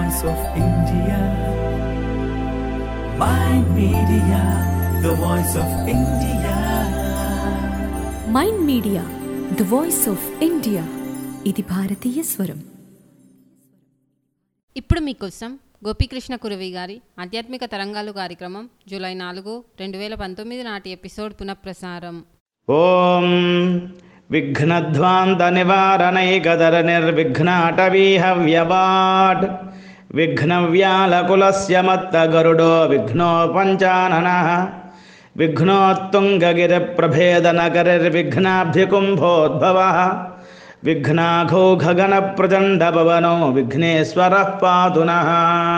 voice of India. My media, the voice of India. Mind Media the voice of India ఇది భారతీయ స్వరం ఇప్పుడు మీకోసం గోపీకృష్ణ కురవి గారి ఆధ్యాత్మిక తరంగాలు కార్యక్రమం జూలై నాలుగు రెండు వేల పంతొమ్మిది నాటి ఎపిసోడ్ పునఃప్రసారం ఓం విఘ్నధ్వాంత నివారణైకదర నిర్విఘ్నాటవీహవ్యవాట్ విఘ్నవ్యాలకులస్య మత్త గరుడో విఘ్నోపంచానన విఘ్నోత్తుంగగిరిప్రభేదనకరిర్విఘ్నాభ్యకుంభోద్భవ విఘ్నాఘౌఘగణప్రచండపవనో విఘ్నేశ్వరः పాతు నః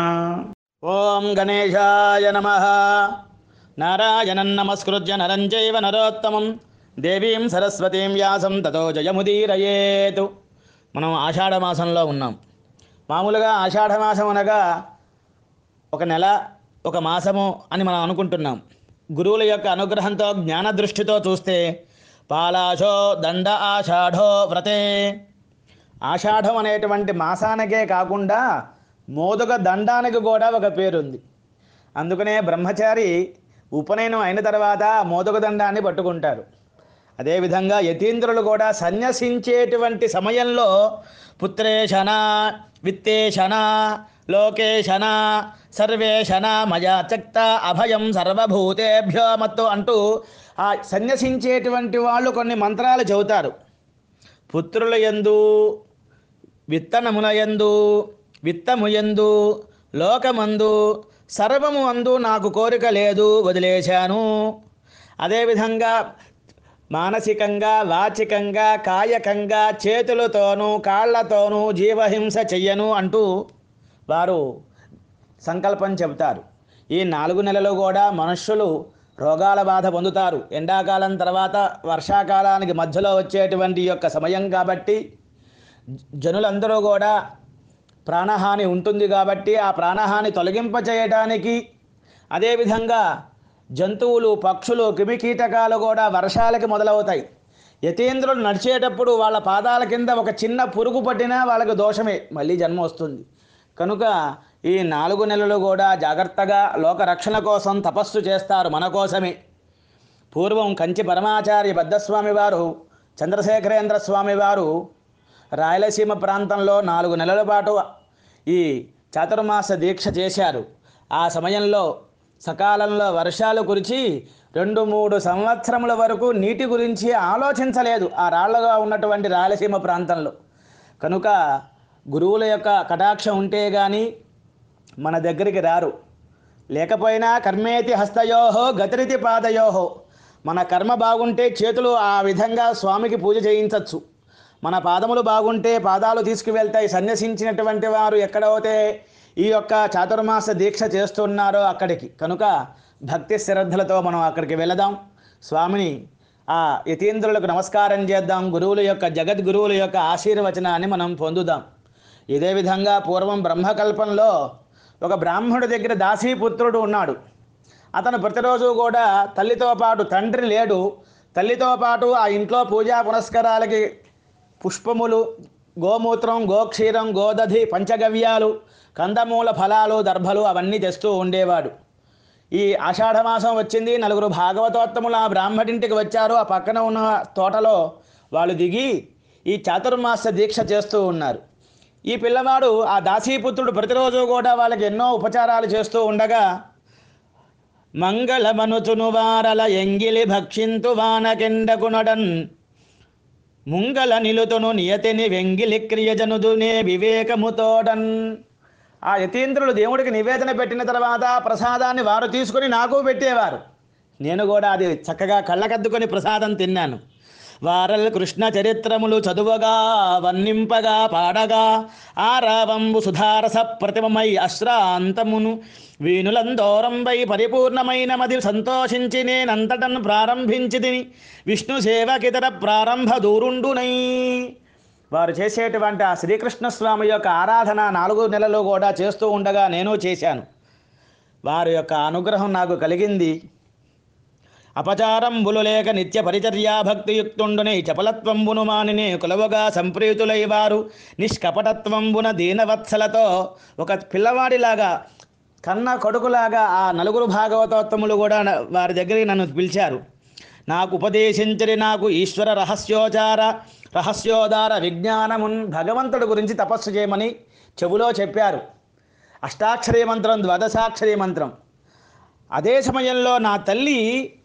ఓం గణేశాయ నమః నారాయణం నమస్కృత్య నరం చైవ నరోత్తమం దేవీం సరస్వతీం వ్యాసం తతో జయముదీరయేతు మనం ఆషాఢ మాసంలో ఉన్నాం మామూలుగా ఆషాఢ మాసం అనగా ఒక నెల ఒక మాసము అని మనం అనుకుంటున్నాం గురువుల యొక్క అనుగ్రహంతో జ్ఞాన దృష్టితో చూస్తే పాలాశో దండ ఆషాఢో వ్రతే ఆషాఢం అనేటువంటి మాసానికే కాకుండా మోదుగ దండానికి కూడా ఒక పేరుంది అందుకనే బ్రహ్మచారి ఉపనయనం అయిన తర్వాత మోదుగ దండాన్ని పట్టుకుంటారు అదేవిధంగా యతీంద్రులు కూడా సన్యసించేటువంటి సమయంలో పుత్రేశన విత్తేశన లోకేశన సర్వేశన మయా చక్త అభయం సర్వభూతేభ్యో మత్తు అంటూ ఆ సన్యసించేటువంటి వాళ్ళు కొన్ని మంత్రాలు చెబుతారు పుత్రుల యందు విత్తనములయందు విత్తముయందు లోకమందు సర్వము అందు నాకు కోరిక లేదు వదిలేశాను అదేవిధంగా మానసికంగా వాచికంగా కాయకంగా చేతులతోనూ కాళ్ళతోనూ జీవహింస చెయ్యను అంటూ వారు సంకల్పం చెబుతారు ఈ నాలుగు నెలలు కూడా మనుష్యులు రోగాల బాధ పొందుతారు ఎండాకాలం తర్వాత వర్షాకాలానికి మధ్యలో వచ్చేటువంటి యొక్క సమయం కాబట్టి జనులందరూ కూడా ప్రాణహాని ఉంటుంది కాబట్టి ఆ ప్రాణహాని తొలగింప చేయడానికి అదేవిధంగా జంతువులు పక్షులు క్రిమికీటకాలు కూడా వర్షాలకి మొదలవుతాయి యతీంద్రులు నడిచేటప్పుడు వాళ్ళ పాదాల కింద ఒక చిన్న పురుగు పట్టినా వాళ్ళకి దోషమే మళ్ళీ జన్మ వస్తుంది కనుక ఈ నాలుగు నెలలు కూడా జాగ్రత్తగా లోక రక్షణ కోసం తపస్సు చేస్తారు మన కోసమే పూర్వం కంచి పరమాచార్య బద్దస్వామి వారు చంద్రశేఖరేంద్ర స్వామి వారు రాయలసీమ ప్రాంతంలో నాలుగు నెలల పాటు ఈ చాతుర్మాస దీక్ష చేశారు ఆ సమయంలో సకాలంలో వర్షాలు కురిచి రెండు మూడు సంవత్సరముల వరకు నీటి గురించి ఆలోచించలేదు ఆ రాళ్లుగా ఉన్నటువంటి రాయలసీమ ప్రాంతంలో కనుక గురువుల యొక్క కటాక్షం ఉంటే కానీ మన దగ్గరికి రారు లేకపోయినా కర్మేతి హస్తయోహో గతిరితి పాదయోహో మన కర్మ బాగుంటే చేతులు ఆ విధంగా స్వామికి పూజ చేయించవచ్చు మన పాదములు బాగుంటే పాదాలు తీసుకువెళ్తాయి సన్యసించినటువంటి వారు ఎక్కడైతే ఈ యొక్క చాతుర్మాస దీక్ష చేస్తున్నారో అక్కడికి కనుక భక్తి శ్రద్ధలతో మనం అక్కడికి వెళదాం స్వామిని ఆ యతీంద్రులకు నమస్కారం చేద్దాం గురువుల యొక్క జగద్గురువుల యొక్క ఆశీర్వచనాన్ని మనం పొందుదాం ఇదే విధంగా పూర్వం బ్రహ్మకల్పంలో ఒక బ్రాహ్మణుడి దగ్గర దాసీపుత్రుడు ఉన్నాడు అతను ప్రతిరోజు కూడా తల్లితో పాటు తండ్రి లేడు తల్లితో పాటు ఆ ఇంట్లో పూజా పునస్కారాలకి పుష్పములు గోమూత్రం గోక్షీరం గోదధి పంచగవ్యాలు కందమూల ఫలాలు దర్భలు అవన్నీ తెస్తూ ఉండేవాడు ఈ ఆషాఢమాసం వచ్చింది నలుగురు భాగవతోత్తములు ఆ బ్రాహ్మడింటికి వచ్చారు ఆ పక్కన ఉన్న తోటలో వాళ్ళు దిగి ఈ చాతుర్మాస దీక్ష చేస్తూ ఉన్నారు ఈ పిల్లవాడు ఆ దాసీపుత్రుడు ప్రతిరోజు కూడా వాళ్ళకి ఎన్నో ఉపచారాలు చేస్తూ ఉండగా మంగళమనుచును వారల ఎంగిలి భక్షింతు వానకెండకునడన్ ముంగల నిలుతును నియతిని వెంగిలి క్రియజనుదునే వివేకముతోడన్ ఆ యతీంద్రులు దేవుడికి నివేదన పెట్టిన తర్వాత ప్రసాదాన్ని వారు తీసుకుని నాకు పెట్టేవారు నేను కూడా అది చక్కగా కళ్ళకద్దుకొని ప్రసాదం తిన్నాను వారల్ కృష్ణ చరిత్రములు చదువగా వర్ణింపగా పాడగా ఆరావంబు సుధారస ప్రతిమమై అశ్రాంతమును వీణులందోరంబై పరిపూర్ణమైన మది సంతోషించి నేనంతటన్ ప్రారంభించి తిని విష్ణు సేవకితర ప్రారంభ దూరుండునై వారు చేసేటువంటి ఆ శ్రీకృష్ణ స్వామి యొక్క ఆరాధన నాలుగు నెలలు కూడా చేస్తూ ఉండగా నేను చేశాను వారి యొక్క అనుగ్రహం నాకు కలిగింది అపచారంబులు లేక నిత్య పరిచర్యా భక్తియుక్తుండునే చపలత్వంబును మానినే కులవగా సంప్రీతులై వారు నిష్కపటత్వంబున దీనవత్సలతో ఒక పిల్లవాడిలాగా కన్న కొడుకులాగా ఆ నలుగురు భాగవతోత్తములు కూడా న- వారి దగ్గరికి నన్ను పిలిచారు నాకు ఉపదేశించని నాకు ఈశ్వర రహస్యోచార రహస్యోదార విజ్ఞానమున్ భగవంతుడి గురించి తపస్సు చేయమని చెబులో చెప్పారు అష్టాక్షరీ మంత్రం ద్వాదశాక్షరీ మంత్రం అదే సమయంలో నా తల్లి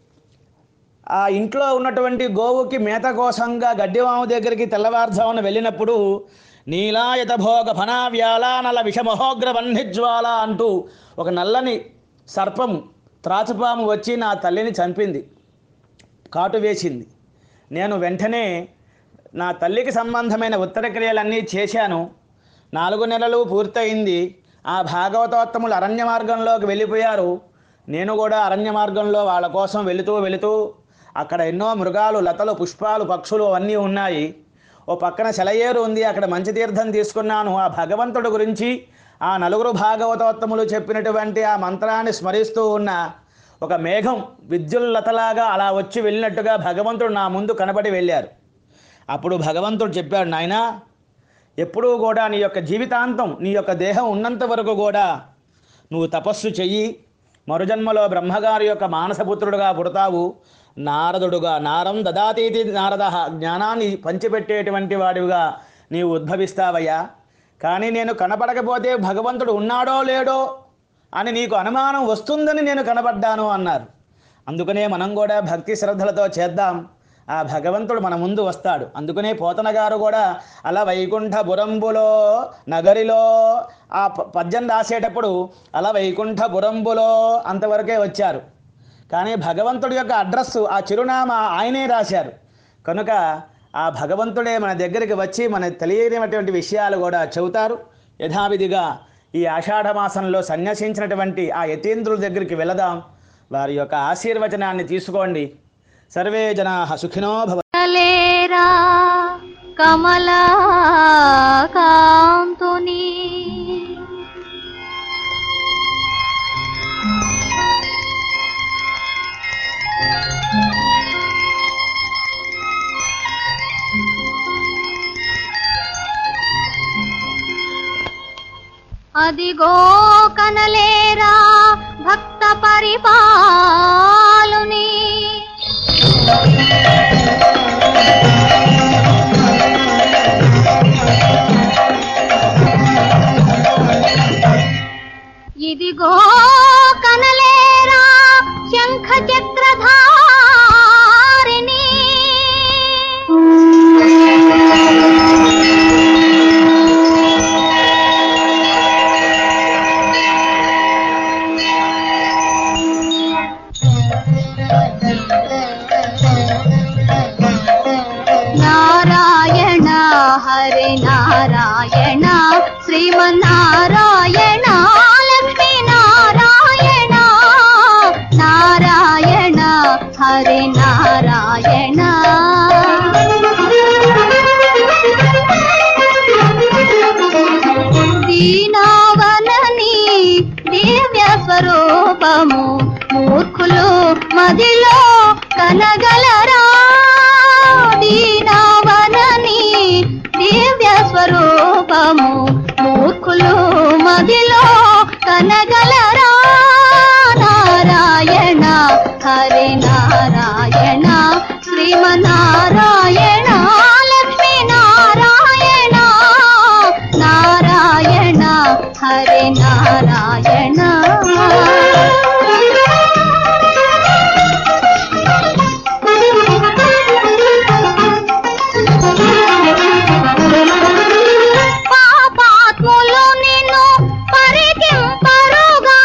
ఆ ఇంట్లో ఉన్నటువంటి గోవుకి మేత కోసంగా గడ్డివాము దగ్గరికి తెల్లవారుజామున వెళ్ళినప్పుడు నీలాయత భోగ ఫణావ్యాలానల విషమహోగ్ర వన్నిజ్వాల అంటూ ఒక నల్లని సర్పము త్రాచుపాము వచ్చి నా తల్లిని చంపింది కాటు వేసింది నేను వెంటనే నా తల్లికి సంబంధమైన ఉత్తర క్రియలన్నీ చేశాను నాలుగు నెలలు పూర్తయింది ఆ భాగవతోత్తములు అరణ్య మార్గంలోకి వెళ్ళిపోయారు నేను కూడా అరణ్య మార్గంలో వాళ్ళ కోసం వెళుతూ వెళుతూ అక్కడ ఎన్నో మృగాలు లతలు పుష్పాలు పక్షులు అన్నీ ఉన్నాయి ఓ పక్కన సెలయేరు ఉంది అక్కడ మంచి తీర్థం తీసుకున్నాను ఆ భగవంతుడి గురించి ఆ నలుగురు భాగవతోత్తములు చెప్పినటువంటి ఆ మంత్రాన్ని స్మరిస్తూ ఉన్న ఒక మేఘం విద్యుల్లతలాగా అలా వచ్చి వెళ్ళినట్టుగా భగవంతుడు నా ముందు కనబడి వెళ్ళారు అప్పుడు భగవంతుడు చెప్పాడు నాయనా ఎప్పుడూ కూడా నీ యొక్క జీవితాంతం నీ యొక్క దేహం ఉన్నంత వరకు కూడా నువ్వు తపస్సు చెయ్యి మరుజన్మలో బ్రహ్మగారి యొక్క మానసపుత్రుడుగా పుడతావు నారదుడుగా నారం దదాతీతి నారద జ్ఞానాన్ని పంచిపెట్టేటువంటి వాడివిగా నీవు ఉద్భవిస్తావయ్యా కానీ నేను కనపడకపోతే భగవంతుడు ఉన్నాడో లేడో అని నీకు అనుమానం వస్తుందని నేను కనబడ్డాను అన్నారు అందుకనే మనం కూడా భక్తి శ్రద్ధలతో చేద్దాం ఆ భగవంతుడు మన ముందు వస్తాడు అందుకనే పోతన గారు కూడా అలా వైకుంఠపురంబులో నగరిలో ఆ ప- పద్యం రాసేటప్పుడు అలా వైకుంఠపురంబులో అంతవరకే వచ్చారు కానీ భగవంతుడి యొక్క అడ్రస్సు ఆ చిరునామా ఆయనే రాశారు కనుక ఆ భగవంతుడే మన దగ్గరికి వచ్చి మన తెలియనటువంటి విషయాలు కూడా చెబుతారు యథావిధిగా ఈ ఆషాఢ మాసంలో సన్యసించినటువంటి ఆ యతీంద్రుల దగ్గరికి వెళదాం వారి యొక్క ఆశీర్వచనాన్ని తీసుకోండి సర్వే జనా సుఖినో భవ లేరా కమలా కాంతుని అదిగో కనలేరా భక్త పరిపాలుని ఇదిగో కనలేరా శంఖ చక్రధారిణి నారాయణ హరి నారాయణ శ్రీమన్నారాయణ లక్ష్మీ నారాయణ నారాయణ హరి నారాయణ దీనావనని దివ్య స్వరూపము మూర్ఖులు మదిలో కనగలరా దీనావనని దివ్య స్వరూపము మూర్ఖులు మదిలో కనగలరా నారాయణ హరి నారాయణ శ్రీమన్నారాయణ లక్ష్మీ నారాయణ నారాయణ హరి నారాయణ పాపాత్ములు నిన్ను పరికింపరుగా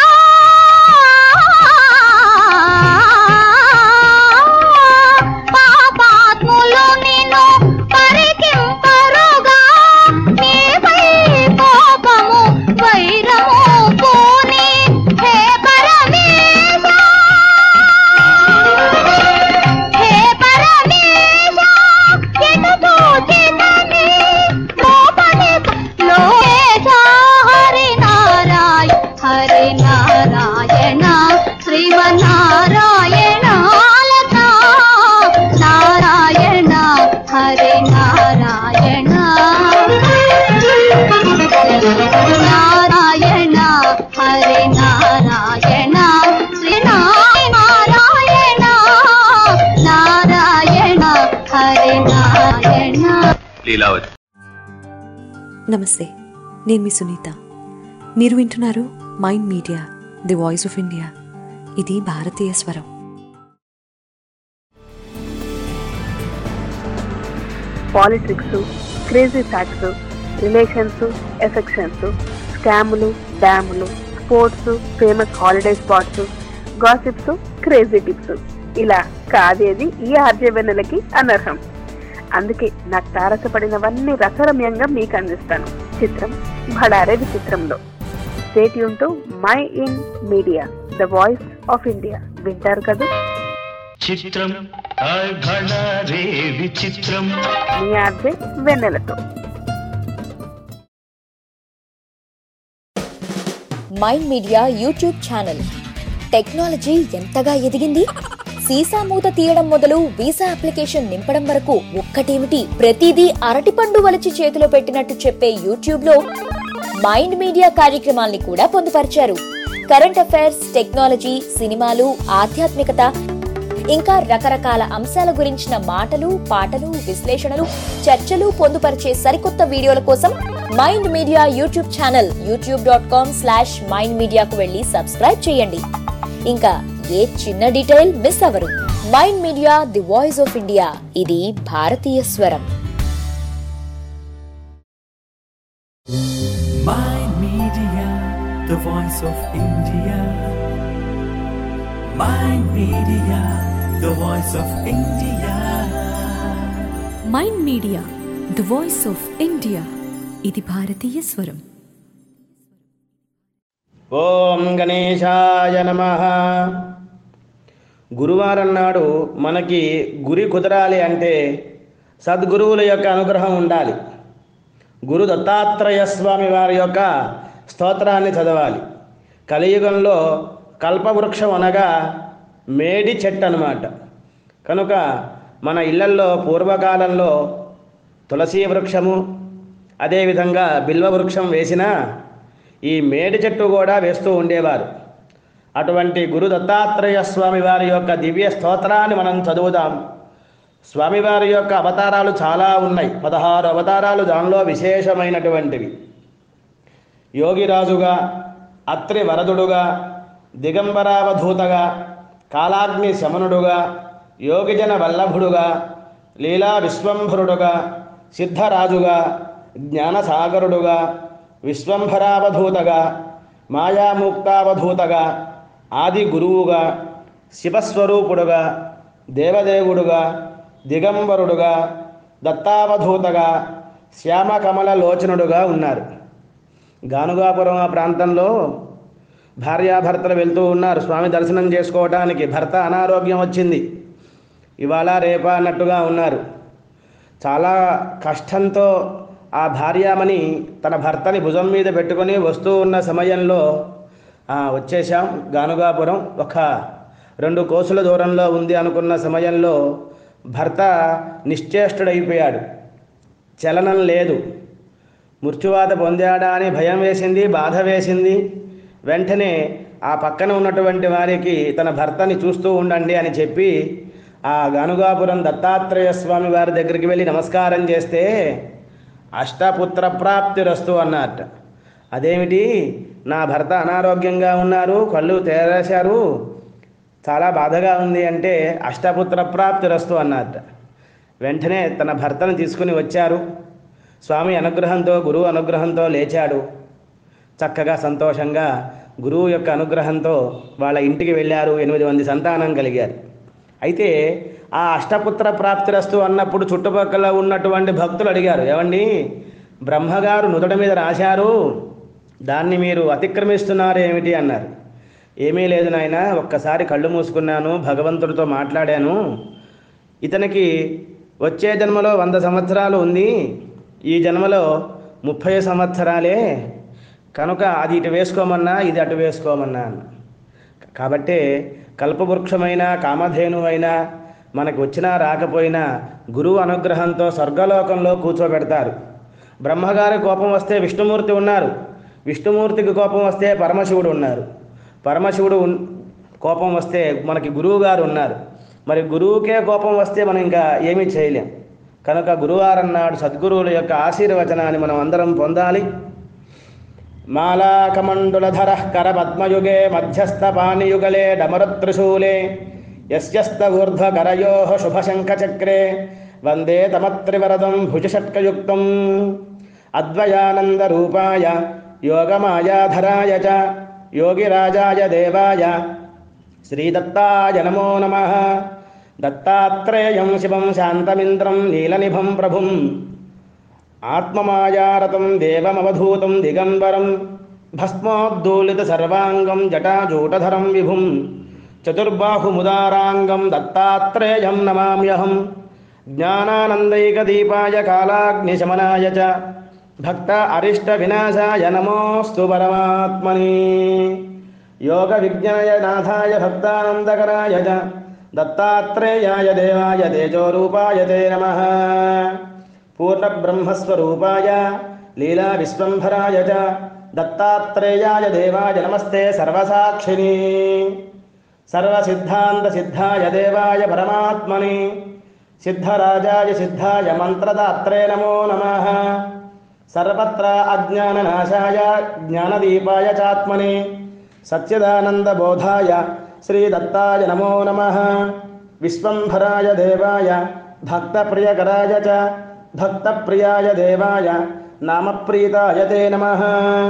పాపాత్ములు నిన్ను పరికింపరుగా నీపై కోపము వైరము పూని లీలావతి నమస్తే నేను మీ సునీత మీరు వింటున్నారు Mind Media the voice of India ఇది భారతీయ స్వరం politics crazy facts relations affections స్కాములు డ్యాములు sports famous holiday spots gossips crazy tips ఇలా కాదేది ఈ ఆర్జవెన్నెలకి అనర్హం అందుకే నాకు తారసపడినవన్నీ రసరమ్యంగా మీకు అందిస్తాను చిత్రం భడారే విచిత్రంలో స్టేట్ యూన్ Mind Media the voice of India వింటారు కదా చిత్రం రే విచిత్రం మీ ఆర్జే వెన్నెలతో Mind Media YouTube channel technology ఎంతగా ఎదిగింది సీసా మూత తీయడం మొదలు వీసా అప్లికేషన్ నింపడం వరకు ఒక్కటేమిటి ప్రతిదీ అరటిపండు వలిచి చేతిలో పెట్టినట్టు చెప్పే యూట్యూబ్ లో మైండ్ మీడియా కార్యక్రమాల్ని కూడా పొందుపరిచారు కరెంట్ అఫైర్స్ టెక్నాలజీ సినిమాలు ఆధ్యాత్మికత ఇంకా రకరకాల అంశాల గురించిన మాటలు పాటలు విశ్లేషణలు చర్చలు పొందుపరిచే సరికొత్త వీడియోల కోసం Mind Media YouTube channel YouTube dot com slash Mind మీడియాకు వెళ్ళి సబ్స్క్రైబ్ చేయండి ఇంకా ఏ చిన్న డీటెయిల్ మిస్ అవ్వరు Mind Media the voice of India ఇది భారతీయ స్వరం Mind Media, the voice of India. Mind Media, the voice of India. Mind Media the voice of India ఇది భారతీయ స్వరం ఓం గణేశాయ నమ గురువారం నాడు మనకి గురి కుదరాలి అంటే సద్గురువుల యొక్క అనుగ్రహం ఉండాలి గురు దత్తాత్రేయ స్వామి వారి యొక్క స్తోత్రాన్ని చదవాలి కలియుగంలో కల్పవృక్షం అనగా మేడి చెట్టు అన్నమాట కనుక మన ఇళ్లల్లో పూర్వకాలంలో తులసి వృక్షము అదేవిధంగా బిల్వ వృక్షం వేసిన ఈ మేడి చెట్టు కూడా వేస్తూ ఉండేవారు అటువంటి గురు దత్తాత్రేయ స్వామి వారి యొక్క దివ్య స్తోత్రాన్ని మనం చదువుదాం స్వామివారి యొక్క అవతారాలు చాలా ఉన్నాయి పదహారు అవతారాలు దానిలో విశేషమైనటువంటివి యోగిరాజుగా అత్రి వరదుడుగా దిగంబరావధూతగా కాలాగ్ని శమనుడుగా యోగిజన వల్లభుడుగా లీలా విశ్వంభరుడుగా సిద్ధరాజుగా జ్ఞానసాగరుడుగా విశ్వంభరావధూతగా మాయాముక్తావధూతగా ఆది గురువుగా శివస్వరూపుడుగా దేవదేవుడుగా దిగంబరుడుగా దత్తావధూతగా శ్యామకమల లోచనుడుగా ఉన్నారు గానుగాపురం ఆ ప్రాంతంలో భార్యాభర్తలు వెళ్తూ ఉన్నారు స్వామి దర్శనం చేసుకోవడానికి భర్త అనారోగ్యం వచ్చింది ఇవాళ రేపా అన్నట్టుగా ఉన్నారు చాలా కష్టంతో ఆ భార్యామణి తన భర్తని భుజం మీద పెట్టుకొని వస్తూ ఉన్న సమయంలో "ఆ, వచ్చేసాం గానుగాపురం ఒక రెండు కోసుల దూరంలో ఉంది అనుకున్న సమయంలో భర్త నిశ్చేష్టుడైపోయాడు చలనం లేదు మృత్యువాత పొందాడా అని భయం వేసింది బాధ వేసింది వెంటనే ఆ పక్కన ఉన్నటువంటి వారికి తన భర్తని చూస్తూ ఉండండి అని చెప్పి ఆ గానుగాపురం దత్తాత్రేయ స్వామి వారి దగ్గరికి వెళ్ళి నమస్కారం చేస్తే అష్టపుత్ర ప్రాప్తిరస్తు అన్నట్ట అదేమిటి నా భర్త అనారోగ్యంగా ఉన్నారు కళ్ళు తేరేశారు చాలా బాధగా ఉంది అంటే అష్టపుత్ర ప్రాప్తిరస్తు అన్నట్ట వెంటనే తన భర్తను తీసుకుని వచ్చారు స్వామి అనుగ్రహంతో గురువు అనుగ్రహంతో లేచాడు చక్కగా సంతోషంగా గురువు యొక్క అనుగ్రహంతో వాళ్ళ ఇంటికి వెళ్ళారు ఎనిమిది మంది సంతానం కలిగారు అయితే ఆ అష్టపుత్ర ప్రాప్తిరస్తు అన్నప్పుడు చుట్టుపక్కల ఉన్నటువంటి భక్తులు అడిగారు ఏమండి బ్రహ్మగారు నుదుట మీద రాశారు దాన్ని మీరు అతిక్రమిస్తున్నారు ఏమిటి అన్నారు ఏమీ లేదు నాయన ఒక్కసారి కళ్ళు మూసుకున్నాను భగవంతుడితో మాట్లాడాను ఇతనికి వచ్చే జన్మలో వంద సంవత్సరాలు ఉంది ఈ జన్మలో ముప్పై సంవత్సరాలే కనుక అది ఇటు వేసుకోమన్నా ఇది అటు వేసుకోమన్నా అన్న. కాబట్టే కల్పవృక్షమైన కామధేనువైనా మనకు వచ్చినా రాకపోయినా గురువు అనుగ్రహంతో స్వర్గలోకంలో కూర్చోబెడతారు బ్రహ్మగారి కోపం వస్తే విష్ణుమూర్తి ఉన్నారు విష్ణుమూర్తికి కోపం వస్తే పరమశివుడు ఉన్నారు పరమశివుడు ఉన్- కోపం వస్తే మనకి గురువు గారు ఉన్నారు మరి గురువుకే కోపం వస్తే మనం ఇంకా ఏమీ చేయలేం కనుక గురువారం నాడు సద్గురువుల యొక్క ఆశీర్వచనాన్ని మనం అందరం పొందాలి మాలాకమండులధర కరపద్మయుగే మధ్యస్థపానియుగలే డమరుత్రిశూలే యస్యస్త ఊర్ధ్వకరయో శుభశంఖచక్రే వందే తమత్రివరదం భుజషట్కయుక్తం అద్వయానందరూపాయ యోగమాయాధరాయ చ యోగిరాజాయ దేవాయ శ్రీదత్తాయ నమో నమ దత్తాత్రేయం శివం శాంతమింద్రం నీలనిభం ప్రభుం ఆత్మమాయారతం దేవమవధూతం దిగంబరం భస్మోద్దూలిత సర్వాంగం జటాజూటధరం విభుం చతుర్బాహుముదారాంగం దత్తాత్రేయం నమామ్యహం జ్ఞానానందైకదీపాయ కాలాగ్నిశమనాయ చ భక్త అరిష్ట వినాశాయ నమోస్తు పరమాత్మని యోగ విజ్ఞాయనాథాయ భక్తానందకరాయ చ దత్తాత్రేయాయ దేవాయ తేజోరూపాయ తే నమః పూర్ణబ్రహ్మస్వరూపాయ లీలా విశ్వంభరాయ చ దత్తాత్రేయాయ దేవాయ నమస్తే సర్వసాక్షిని సర్వసిద్ధాంతసిద్ధాయ దేవాయ పరమాత్మని సిద్ధరాజాయ సిద్ధాయ మంత్రదాత్రే నమో నమః సర్వత్ర అజ్ఞాననాశాయ జ్ఞానదీపాయ చాత్మని సత్యదానందబోధాయ శ్రీదత్తాయ నమో నమః విశ్వంభరాయ దేవాయ భక్తప్రియకరాయ చ భక్తప్రియాయ దేవాయ నామప్రీతాయ తే నమః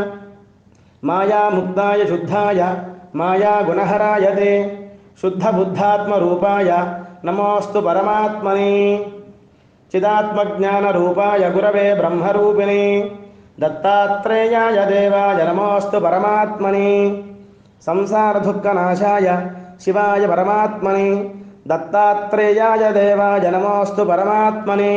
మాయాముక్తాయ శుద్ధాయ మాయాగుణహరాయ తే శుద్ధబుద్ధాత్మరూపాయ నమోస్తు పరమాత్మని చిదాత్మజ్ఞానరూపాయ గురవే బ్రహ్మరూపిణి దత్తాత్రేయాయ దేవాయ నమోస్తు పరమాత్మని సంసారదుఃఖనాశాయ శివాయ పరమాత్మని దత్తాత్రేయాయ దేవాయ నమోస్తు పరమాత్మని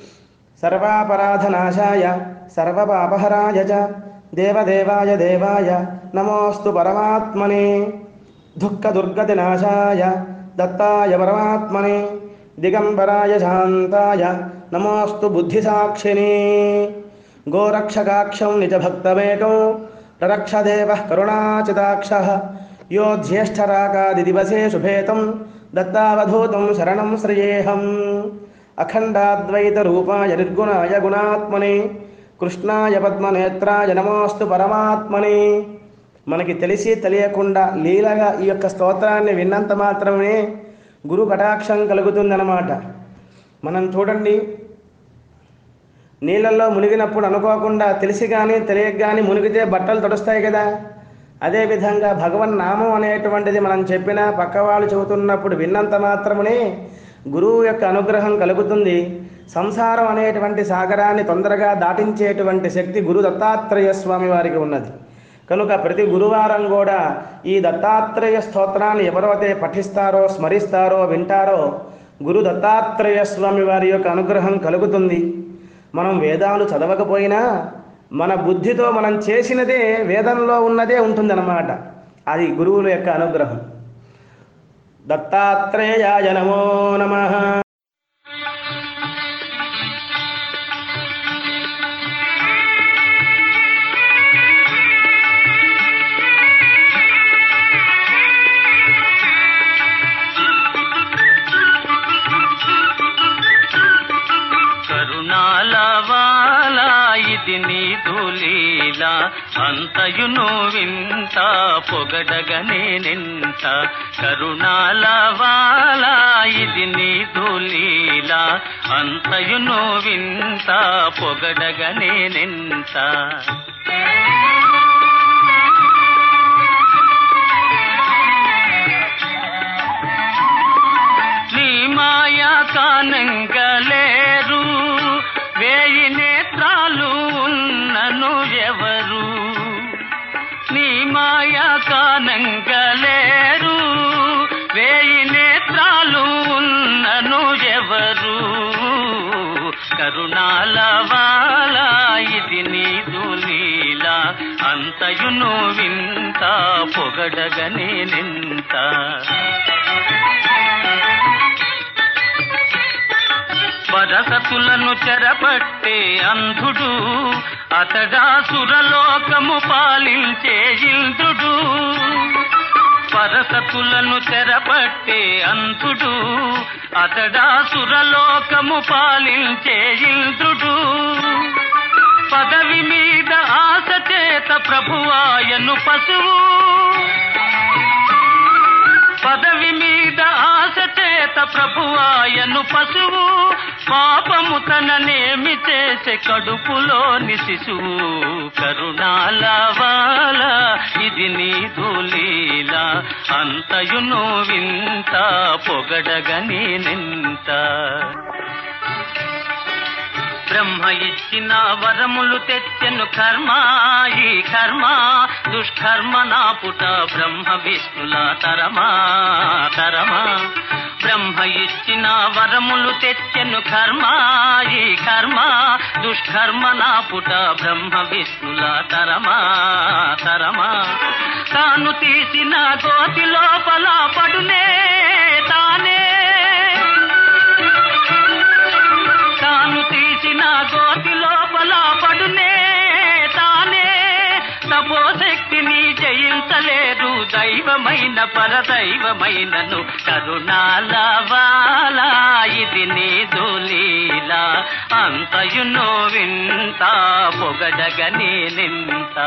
సర్వాపరాధనాశాయ సర్వపాపహరాయ చ దేవదేవాయ దేవాయ నమోస్తు పరమాత్మని దుఃఖదుర్గతినాశాయ దత్తాయ పరమాత్మని దిగంబరాయ శాంతాయ నమోస్తు బుద్ధిసాక్షిని గోరక్షకాక్షం నిజభక్తమేకం రరక్షదేవ కరుణాచితాక్ష యో జ్యేష్ఠరాకాదిదివసే శుభేతం దత్తావధూతం శరణం శ్రయేహం అఖండాద్వైతరూపాయ నిర్గుణాయ గుణాత్మని కృష్ణాయ పద్మనేత్రాయ నమోస్తు పరమాత్మని మనకి తెలిసి తెలియకుండా లీలగా ఈ యొక్క స్తోత్రాన్ని విన్నంత మాత్రమే గురు కటాక్షం కలుగుతుందన్నమాట మనం చూడండి నీళ్ళల్లో మునిగినప్పుడు అనుకోకుండా తెలిసి కానీ తెలియక కానీ మునిగితే బట్టలు తడుస్తాయి కదా అదేవిధంగా భగవన్ నామం అనేటువంటిది మనం చెప్పినా పక్కవాళ్ళు చెబుతున్నప్పుడు విన్నంత మాత్రమే గురువు యొక్క అనుగ్రహం కలుగుతుంది సంసారం అనేటువంటి సాగరాన్ని తొందరగా దాటించేటువంటి శక్తి గురు దత్తాత్రేయ స్వామి వారికి ఉన్నది కనుక ప్రతి గురువారం కూడా ఈ దత్తాత్రేయ స్తోత్రాన్ని ఎవరైతే పఠిస్తారో స్మరిస్తారో వింటారో గురు దత్తాత్రేయ స్వామి వారి యొక్క అనుగ్రహం కలుగుతుంది మనం వేదాలు చదవకపోయినా మన బుద్ధితో మనం చేసినదే వేదంలో ఉన్నదే ఉంటుందన్నమాట అది గురువుల యొక్క అనుగ్రహం దత్తాత్రేయాయ నమో నమః కరుణాల వాలా ఇది నీదు లీల అంతయును వింత పొగడగనే నింత కరుణాల వాలా ఇది నీదు లీల అంతయును వింత పొగడగనే నింత నీ మాయా కానంగలేరు వేయి నేత్రాలు ఉన్నను ఎవరు నీ మాయా కానంగలేరు వేయి నేత్రాలు ఉన్నను ఎవరు కరుణాల వాలా ఇది నీదు లీల అంతయును వింత పొగడగనే నింత వరసతులను చెరపట్టే అంధుడు అతడా సురలోకము పాలించే ఇంద్రుడు పరస సతులను తెరపట్టే అంతుడు అతడా సురలోకము పాలించే ఇంద్రుడు పదవి మీద ఆశ చేత ప్రభువాయను పశువు పదవి మీద ఆశ చేత ప్రభువాయను పశువు పాపము తననేమి చేసే కడుపులోని శిశువు కరుణాలవాల ఇది నీదు లీల అంతయును వింత పొగడగని నింత బ్రహ్మ ఇచ్చిన వరములు తెచ్చెను కర్మ ఈ కర్మ దుష్కర్మ నాపుట బ్రహ్మ విష్ణుల తరమా తరమా బ్రహ్మ ఇచ్చిన వరములు తెచ్చెను కర్మ ఈ కర్మ దుష్కర్మ నాపుట బ్రహ్మ విష్ణుల తరమా తరమా తాను తీసిన గోతి లోపల పడునే తానే తాను తీసిన గోతి లోపల పడునే తానే తపోశక్తిని జయించలేదు దైవమైన పరదైవమైనను కరుణాల ఇది నీదు లీల అంతయును వింత పొగడగని నింత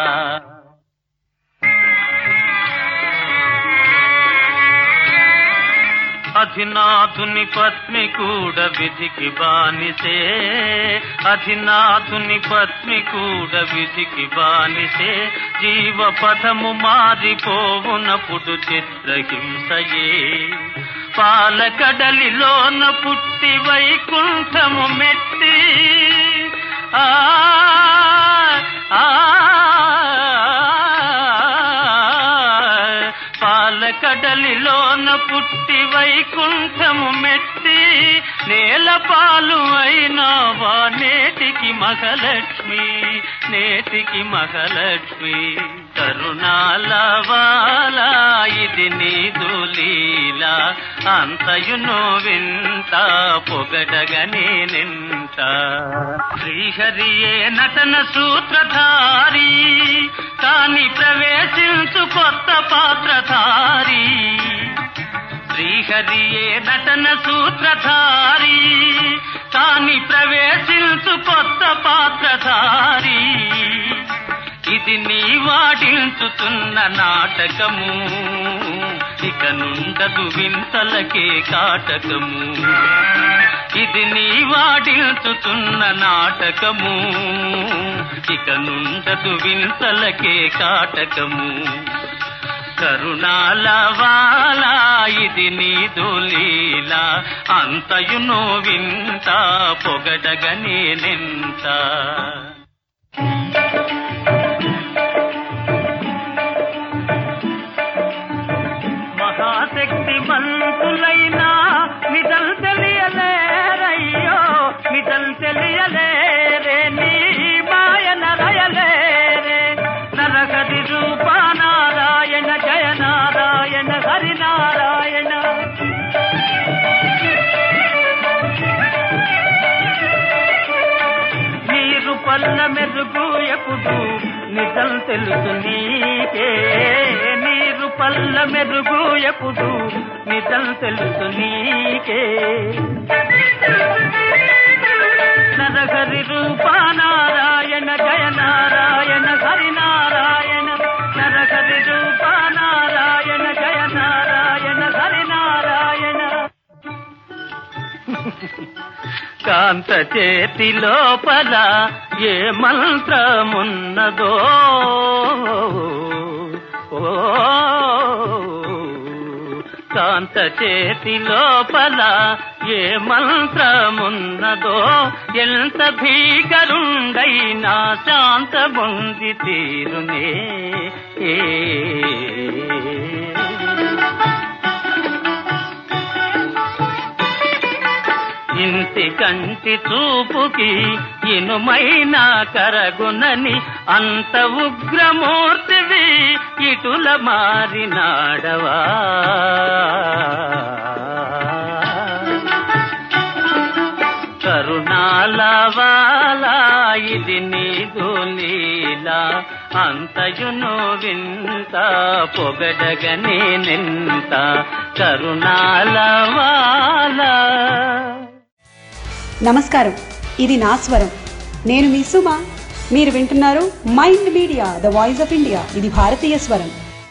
అధినాథుని పత్ని కూడా విధికి బానిసే అధినాథుని పత్ని కూడా విధికి బానిసే జీవ పథము మారిపోవునప్పుడు చిత్రహింసయే పాలకడలిలోన పుట్టి వైకుంఠము మెట్టి ఆ ఆ పాలకడలిలోన పుట్టి వైకుంఠము మెట్టి నేల పాలు అయినావా నేటికి మగలక్ష్మి నేటికి మగలక్ష్మి కరుణాలవాల ఇది నీదు లీల అంతయును వింత పొగడగని నింత శ్రీహరియే నటన సూత్రధారి కాని ప్రవేశించు కొత్త పాత్రధారి శ్రీహరియే నటన సూత్రధారి కాని ప్రవేశించు కొత్త పాత్రధారి ఇది నీ వాడించుతున్న నాటకము ఇక నుండదు వింతలకే కాటకము ఇది నీ వాడించుతున్న నాటకము ఇక నుండదు వింతలకే కాటకము కరుణాలవాల ఇది నీదు లీల అంతయును వింత పొగడగని నింత మహాశక్తి మంతులైనా నిజం తెలియలేరయ్యో నిజం తెలియలేరే నీ మాయన రయలేరే నరహరి రూప నారాయణ జయ నారాయణ హరి నారాయణ నీరు పల్ల మెరుగు ఎప్పుడు నిజం తెలుసు నీకే నీరు పల్ల మెరుగు ఎప్పుడు నిజం తెలుసు నీకే నరహరి రూప నారాయణ జయ నారాయణ హరి నారాయణ నరహరి రూప నారాయణ జయ నారాయణ హరి నారాయణ కాంత చేతి లోపల ఏ మంత్రమున్నదో ఓ కాంత చేతి లోపల ఏ మంత్రమున్నదో ఎంత భీకరుండైనా శాంతముంది తీరునే ఏ ఇంటి కంటి చూపుకి ఇనుమైన కరగునని అంత ఉగ్రమూర్తివి ఇటుల మారినాడవా కరుణాలవాల ఇది నీదు లీల అంతయును వింత పొగడగనే నింత కరుణాల వాల నమస్కారం ఇది నా స్వరం నేను మీ సుమ మీరు వింటున్నారు Mind Media the voice of India ఇది భారతీయ స్వరం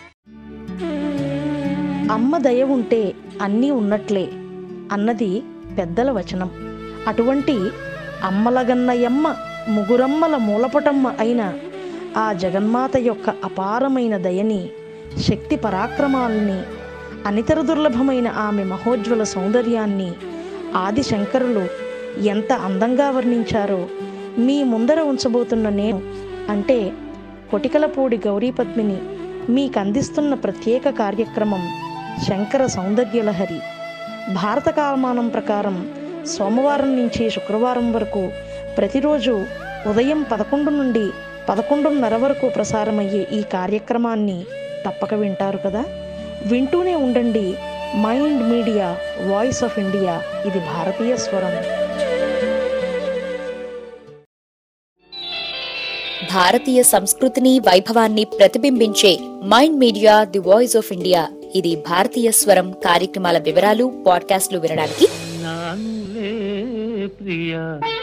అమ్మ దయ ఉంటే అన్నీ ఉన్నట్లే అన్నది పెద్దల వచనం అటువంటి అమ్మలగన్నయమ్మ ముగురమ్మల మూలపటమ్మ అయిన ఆ జగన్మాత యొక్క అపారమైన దయని శక్తి పరాక్రమాల్ని అనితర దుర్లభమైన ఆమె మహోజ్వల సౌందర్యాన్ని ఆది శంకరులు ఎంత అందంగా వర్ణించారో మీ ముందర ఉంచబోతున్న నేను అంటే కొటికలపూడి గౌరీపద్మిని మీకు అందిస్తున్న ప్రత్యేక కార్యక్రమం శంకర సౌందర్యలహరి భారత కాలమానం ప్రకారం సోమవారం నుంచి శుక్రవారం వరకు ప్రతిరోజు ఉదయం పదకొండు నుండి పదకొండున్నర వరకు ప్రసారమయ్యే ఈ కార్యక్రమాన్ని తప్పక వింటారు కదా వింటూనే ఉండండి Mind Media voice of India ఇది భారతీయ స్వరం భారతీయ సంస్కృతిని వైభవాన్ని ప్రతిబింబించే Mind Media the voice of India ఇది భారతీయ స్వరం కార్యక్రమాల వివరాలు పాడ్కాస్ట్లు వినడానికి నానులే ప్రియ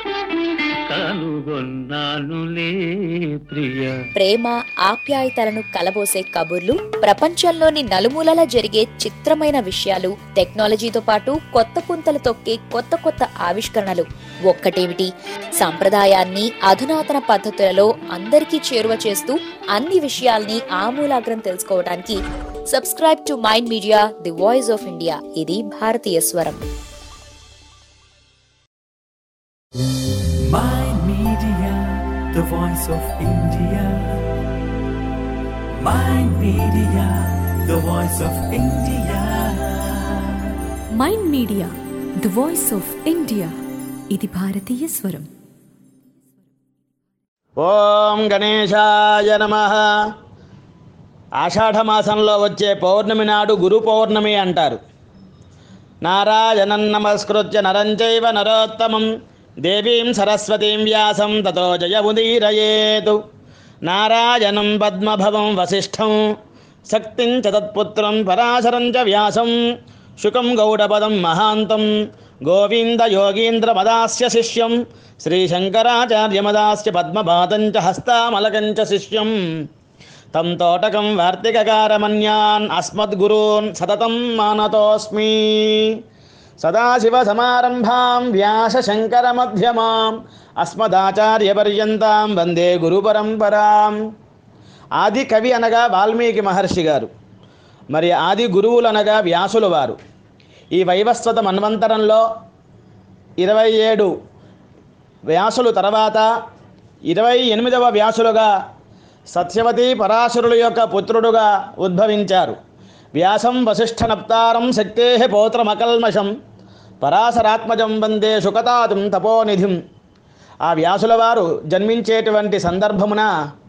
కనుగొన్నానులే ప్రియ ప్రేమ ఆప్యాయతలను కలబోసే కబుర్లు ప్రపంచంలోని నలుమూలలా జరిగే చిత్రమైన విషయాలు టెక్నాలజీతో పాటు కొత్త పుంతలు తొక్కే కొత్త కొత్త ఆవిష్కరణలు ఒక్కటేమిటి సంప్రదాయాన్ని అధునాతన పద్ధతులలో అందరికీ చేరువ చేస్తూ అన్ని విషయాల్ని ఆమూలాగ్రం తెలుసుకోవడానికి subscribe to Mind Media the voice of India ఇది భారతీయ స్వరం Mind Media, the voice of India. Mind Media, the voice of India. Mind Media the voice of India ఇది భారతీయ స్వరం ఓం గణేశాయ నమ ఆషాఢమాసంలో వచ్చే పౌర్ణమి నాడు గురు పౌర్ణమి అంటారు నారాయణం నమస్కృత్య నరం చైవ నరోత్తమం దేవీం సరస్వతీం వ్యాసం తతో జయముదీరయేతు నారాయణం పద్మభవం వసిష్ఠం శక్తిం చ తత్పుత్రం పరాశరం చ వ్యాసం శుకం గౌడపదం మహాంతం గోవింద యోగీంద్రమదాస్య శిష్యం శ్రీశంకరాచార్యమదాస్య పద్మపాతం చ హస్తామలకం చ శిష్యం తం తోటకం వార్తికకారమన్యాన్ అస్మద్గురూన్ సతతం మానతోస్మి సదాశివసమారంభాం వ్యాసశంకరమధ్యమాం అస్మదాచార్యపర్యంతాం వందే గురుపరంపరాం ఆది కవి అనగా వాల్మీకి మహర్షి గారు మరి ఆది గురువులు అనగా వ్యాసుల వారు ఈ వైవస్వత మన్వంతరంలో ఇరవై ఏడు వ్యాసులు తర్వాత ఇరవై ఎనిమిదవ వ్యాసులుగా సత్యవతి పరాశరుల యొక్క పుత్రుడుగా ఉద్భవించారు వ్యాసం వశిష్ఠ నప్తారం శక్తే పౌత్రమకల్మషం పరాశరాత్మజం వందే సుఖతాతుం తపోనిధిం ఆ వ్యాసుల వారు జన్మించేటువంటి సందర్భమున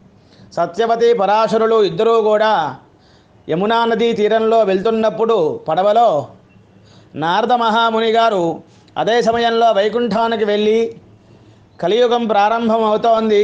సత్యవతి పరాశరులు ఇద్దరూ కూడా యమునా నదీ తీరంలో వెళ్తున్నప్పుడు పడవలో నారద మహాముని గారు అదే సమయంలో వైకుంఠానికి వెళ్ళి కలియుగం ప్రారంభం అవుతోంది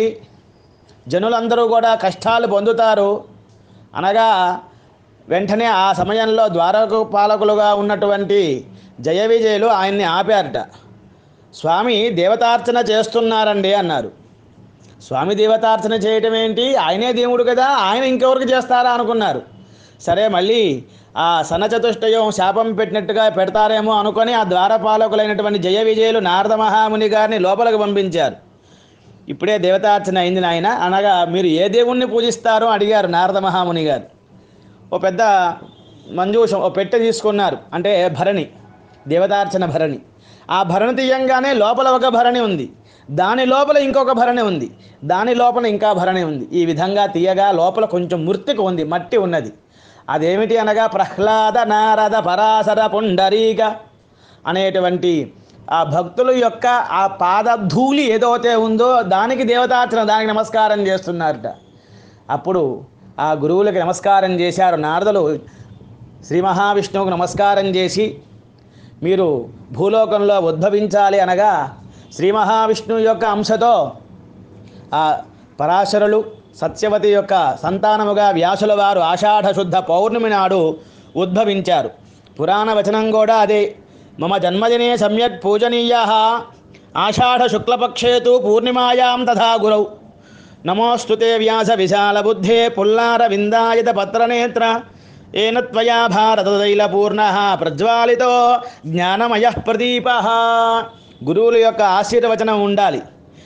జనులందరూ కూడా కష్టాలు పొందుతారు అనగా వెంటనే ఆ సమయంలో ద్వారకు పాలకులుగా ఉన్నటువంటి జయ విజయులు ఆయన్ని ఆపారట స్వామి దేవతార్చన చేస్తున్నారండి అన్నారు స్వామి దేవతార్చన చేయటం ఏంటి ఆయనే దేవుడు కదా ఆయన ఇంకెవరికి చేస్తారా అనుకున్నారు సరే మళ్ళీ ఆ సనచతుష్టయం శాపం పెట్టినట్టుగా పెడతారేమో అనుకొని ఆ ద్వారపాలకులైనటువంటి జయ విజయులు నారద మహాముని గారిని లోపలికి పంపించారు ఇప్పుడే దేవతార్చన అయింది నాయన అనగా మీరు ఏ దేవుణ్ణి పూజిస్తారో అడిగారు నారద మహాముని గారు ఓ పెద్ద మంజూషం ఓ పెట్టె తీసుకున్నారు అంటే భరణి దేవతార్చన భరణి ఆ భరణి తీయంగానే లోపల ఒక భరణి ఉంది దాని లోపల ఇంకొక భరణి ఉంది దాని లోపల ఇంకా భరణి ఉంది ఈ విధంగా తీయగా లోపల కొంచెం మృతిక ఉంది మట్టి ఉన్నది అదేమిటి అనగా ప్రహ్లాద నారద పరాశర పుండరీక అనేటువంటి ఆ భక్తుల యొక్క ఆ పాదధూళి ఏదైతే ఉందో దానికి దేవతార్చన దానికి నమస్కారం చేస్తున్నారట అప్పుడు ఆ గురువులకి నమస్కారం చేశారు నారదులు శ్రీ మహావిష్ణువుకు నమస్కారం చేసి మీరు భూలోకంలో ఉద్భవించాలి అనగా శ్రీ మహావిష్ణువు యొక్క అంశతో ఆ పరాశరులు సత్యవతి యొక్క సంతానముగా వ్యాసుల వారు ఆషాఢ శుద్ధ పౌర్ణమి నాడు ఉద్భవించారు పురాణ వచనం కూడా అదే మమ జన్మదినే సమ్యక్ పూజనీయ ఆషాఢ శుక్లపక్షేతు పూర్ణిమాయాం తథా గురౌ నమోऽस्तु ते వ్యాస విశాల బుద్ధే పుల్లార విందాయత పత్రనేత్ర ఏన త్వయా భారతతైలపూర్ణ ప్రజ్వాలితో జ్ఞానమయ ప్రదీప గురువుల యొక్క ఆశీర్వచనం ఉండాలి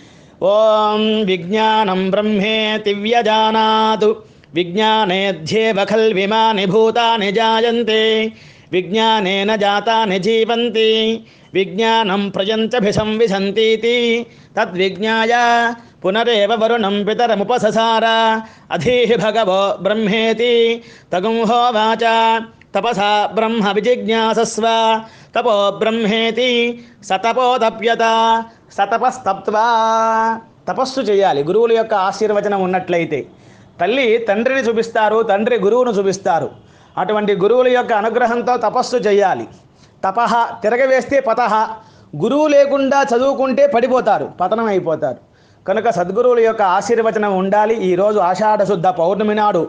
ఓం విజ్ఞానం బ్రహ్మేతి వ్యజానాతు విజ్ఞానేధ్యేవ ఖల్విమాని భూతాని జాయంతే విజ్ఞానేన జాతాని జీవంతి విజ్ఞానం ప్రయంచభిసంవిశంతీతి తద్విజ్ఞాయ పునరేవ వరుణం పితరముపససార అధీహి భగవో బ్రహ్మేతి తగుంహోవాచ తపసా బ్రహ్మ విజిజ్ఞాసస్వ తపో బ్రహ్మేతి సతపోదప్యత సతపస్తప్త్వా తపస్సు చేయాలి గురువుల యొక్క ఆశీర్వచనం ఉన్నట్లయితే తల్లి తండ్రిని చూపిస్తారు తండ్రి గురువును చూపిస్తారు అటువంటి గురువుల యొక్క అనుగ్రహంతో తపస్సు చేయాలి తపహ తిరగవేస్తే పతహ గురువు లేకుండా చదువుకుంటే పడిపోతారు పతనం అయిపోతారు కనుక సద్గురువుల యొక్క ఆశీర్వచనం ఉండాలి ఈరోజు ఆషాఢ శుద్ధ పౌర్ణమి నాడు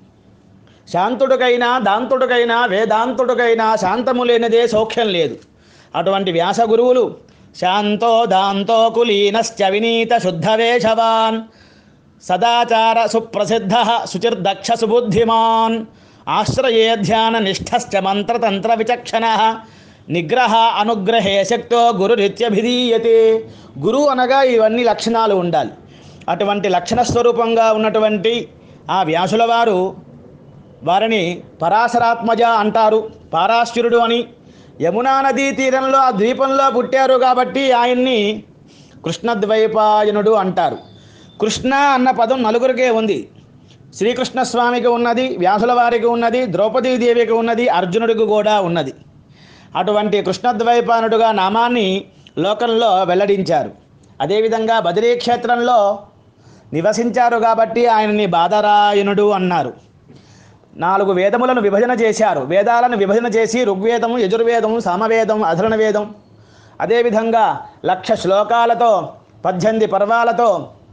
శాంతుడికైనా దాంతుడికైనా వేదాంతుడికైనా శాంతము లేనిదే సౌఖ్యం లేదు అటువంటి వ్యాస గురువులు శాంతో దాంతో కులీనశ్చ వినీత శుద్ధవేషవాన్ సదాచార సుప్రసిద్ధ శుచిర్దక్ష సుబుద్ధిమాన్ ఆశ్రయే ధ్యాన నిష్ఠశ్చ మంత్రతంత్ర విచక్షణ నిగ్రహ అనుగ్రహే శక్తో గురురిత్యభిధీయతే గురువు అనగా ఇవన్నీ లక్షణాలు ఉండాలి అటువంటి లక్షణ స్వరూపంగా ఉన్నటువంటి ఆ వ్యాసుల వారు వారిని పరాశరాత్మజ అంటారు పారాశ్వరుడు అని యమునా నదీ తీరంలో ఆ ద్వీపంలో పుట్టారు కాబట్టి ఆయన్ని కృష్ణద్వైపాయనుడు అంటారు కృష్ణ అన్న పదం నలుగురికే ఉంది శ్రీకృష్ణ స్వామికి ఉన్నది వ్యాసుల వారికి ఉన్నది ద్రౌపదీదేవికి ఉన్నది అర్జునుడికి కూడా ఉన్నది అటువంటి కృష్ణద్వైపానుడుగా నామాన్ని లోకంలో వెల్లడించారు అదేవిధంగా బదిరీ క్షేత్రంలో నివసించారు కాబట్టి ఆయనని బాదరాయణుడు అన్నారు నాలుగు వేదములను విభజన చేశారు వేదాలను విభజన చేసి ఋగ్వేదం యజుర్వేదం సామవేదం అధరణ వేదం అదేవిధంగా లక్ష శ్లోకాలతో పద్దెనిమిది పర్వాలతో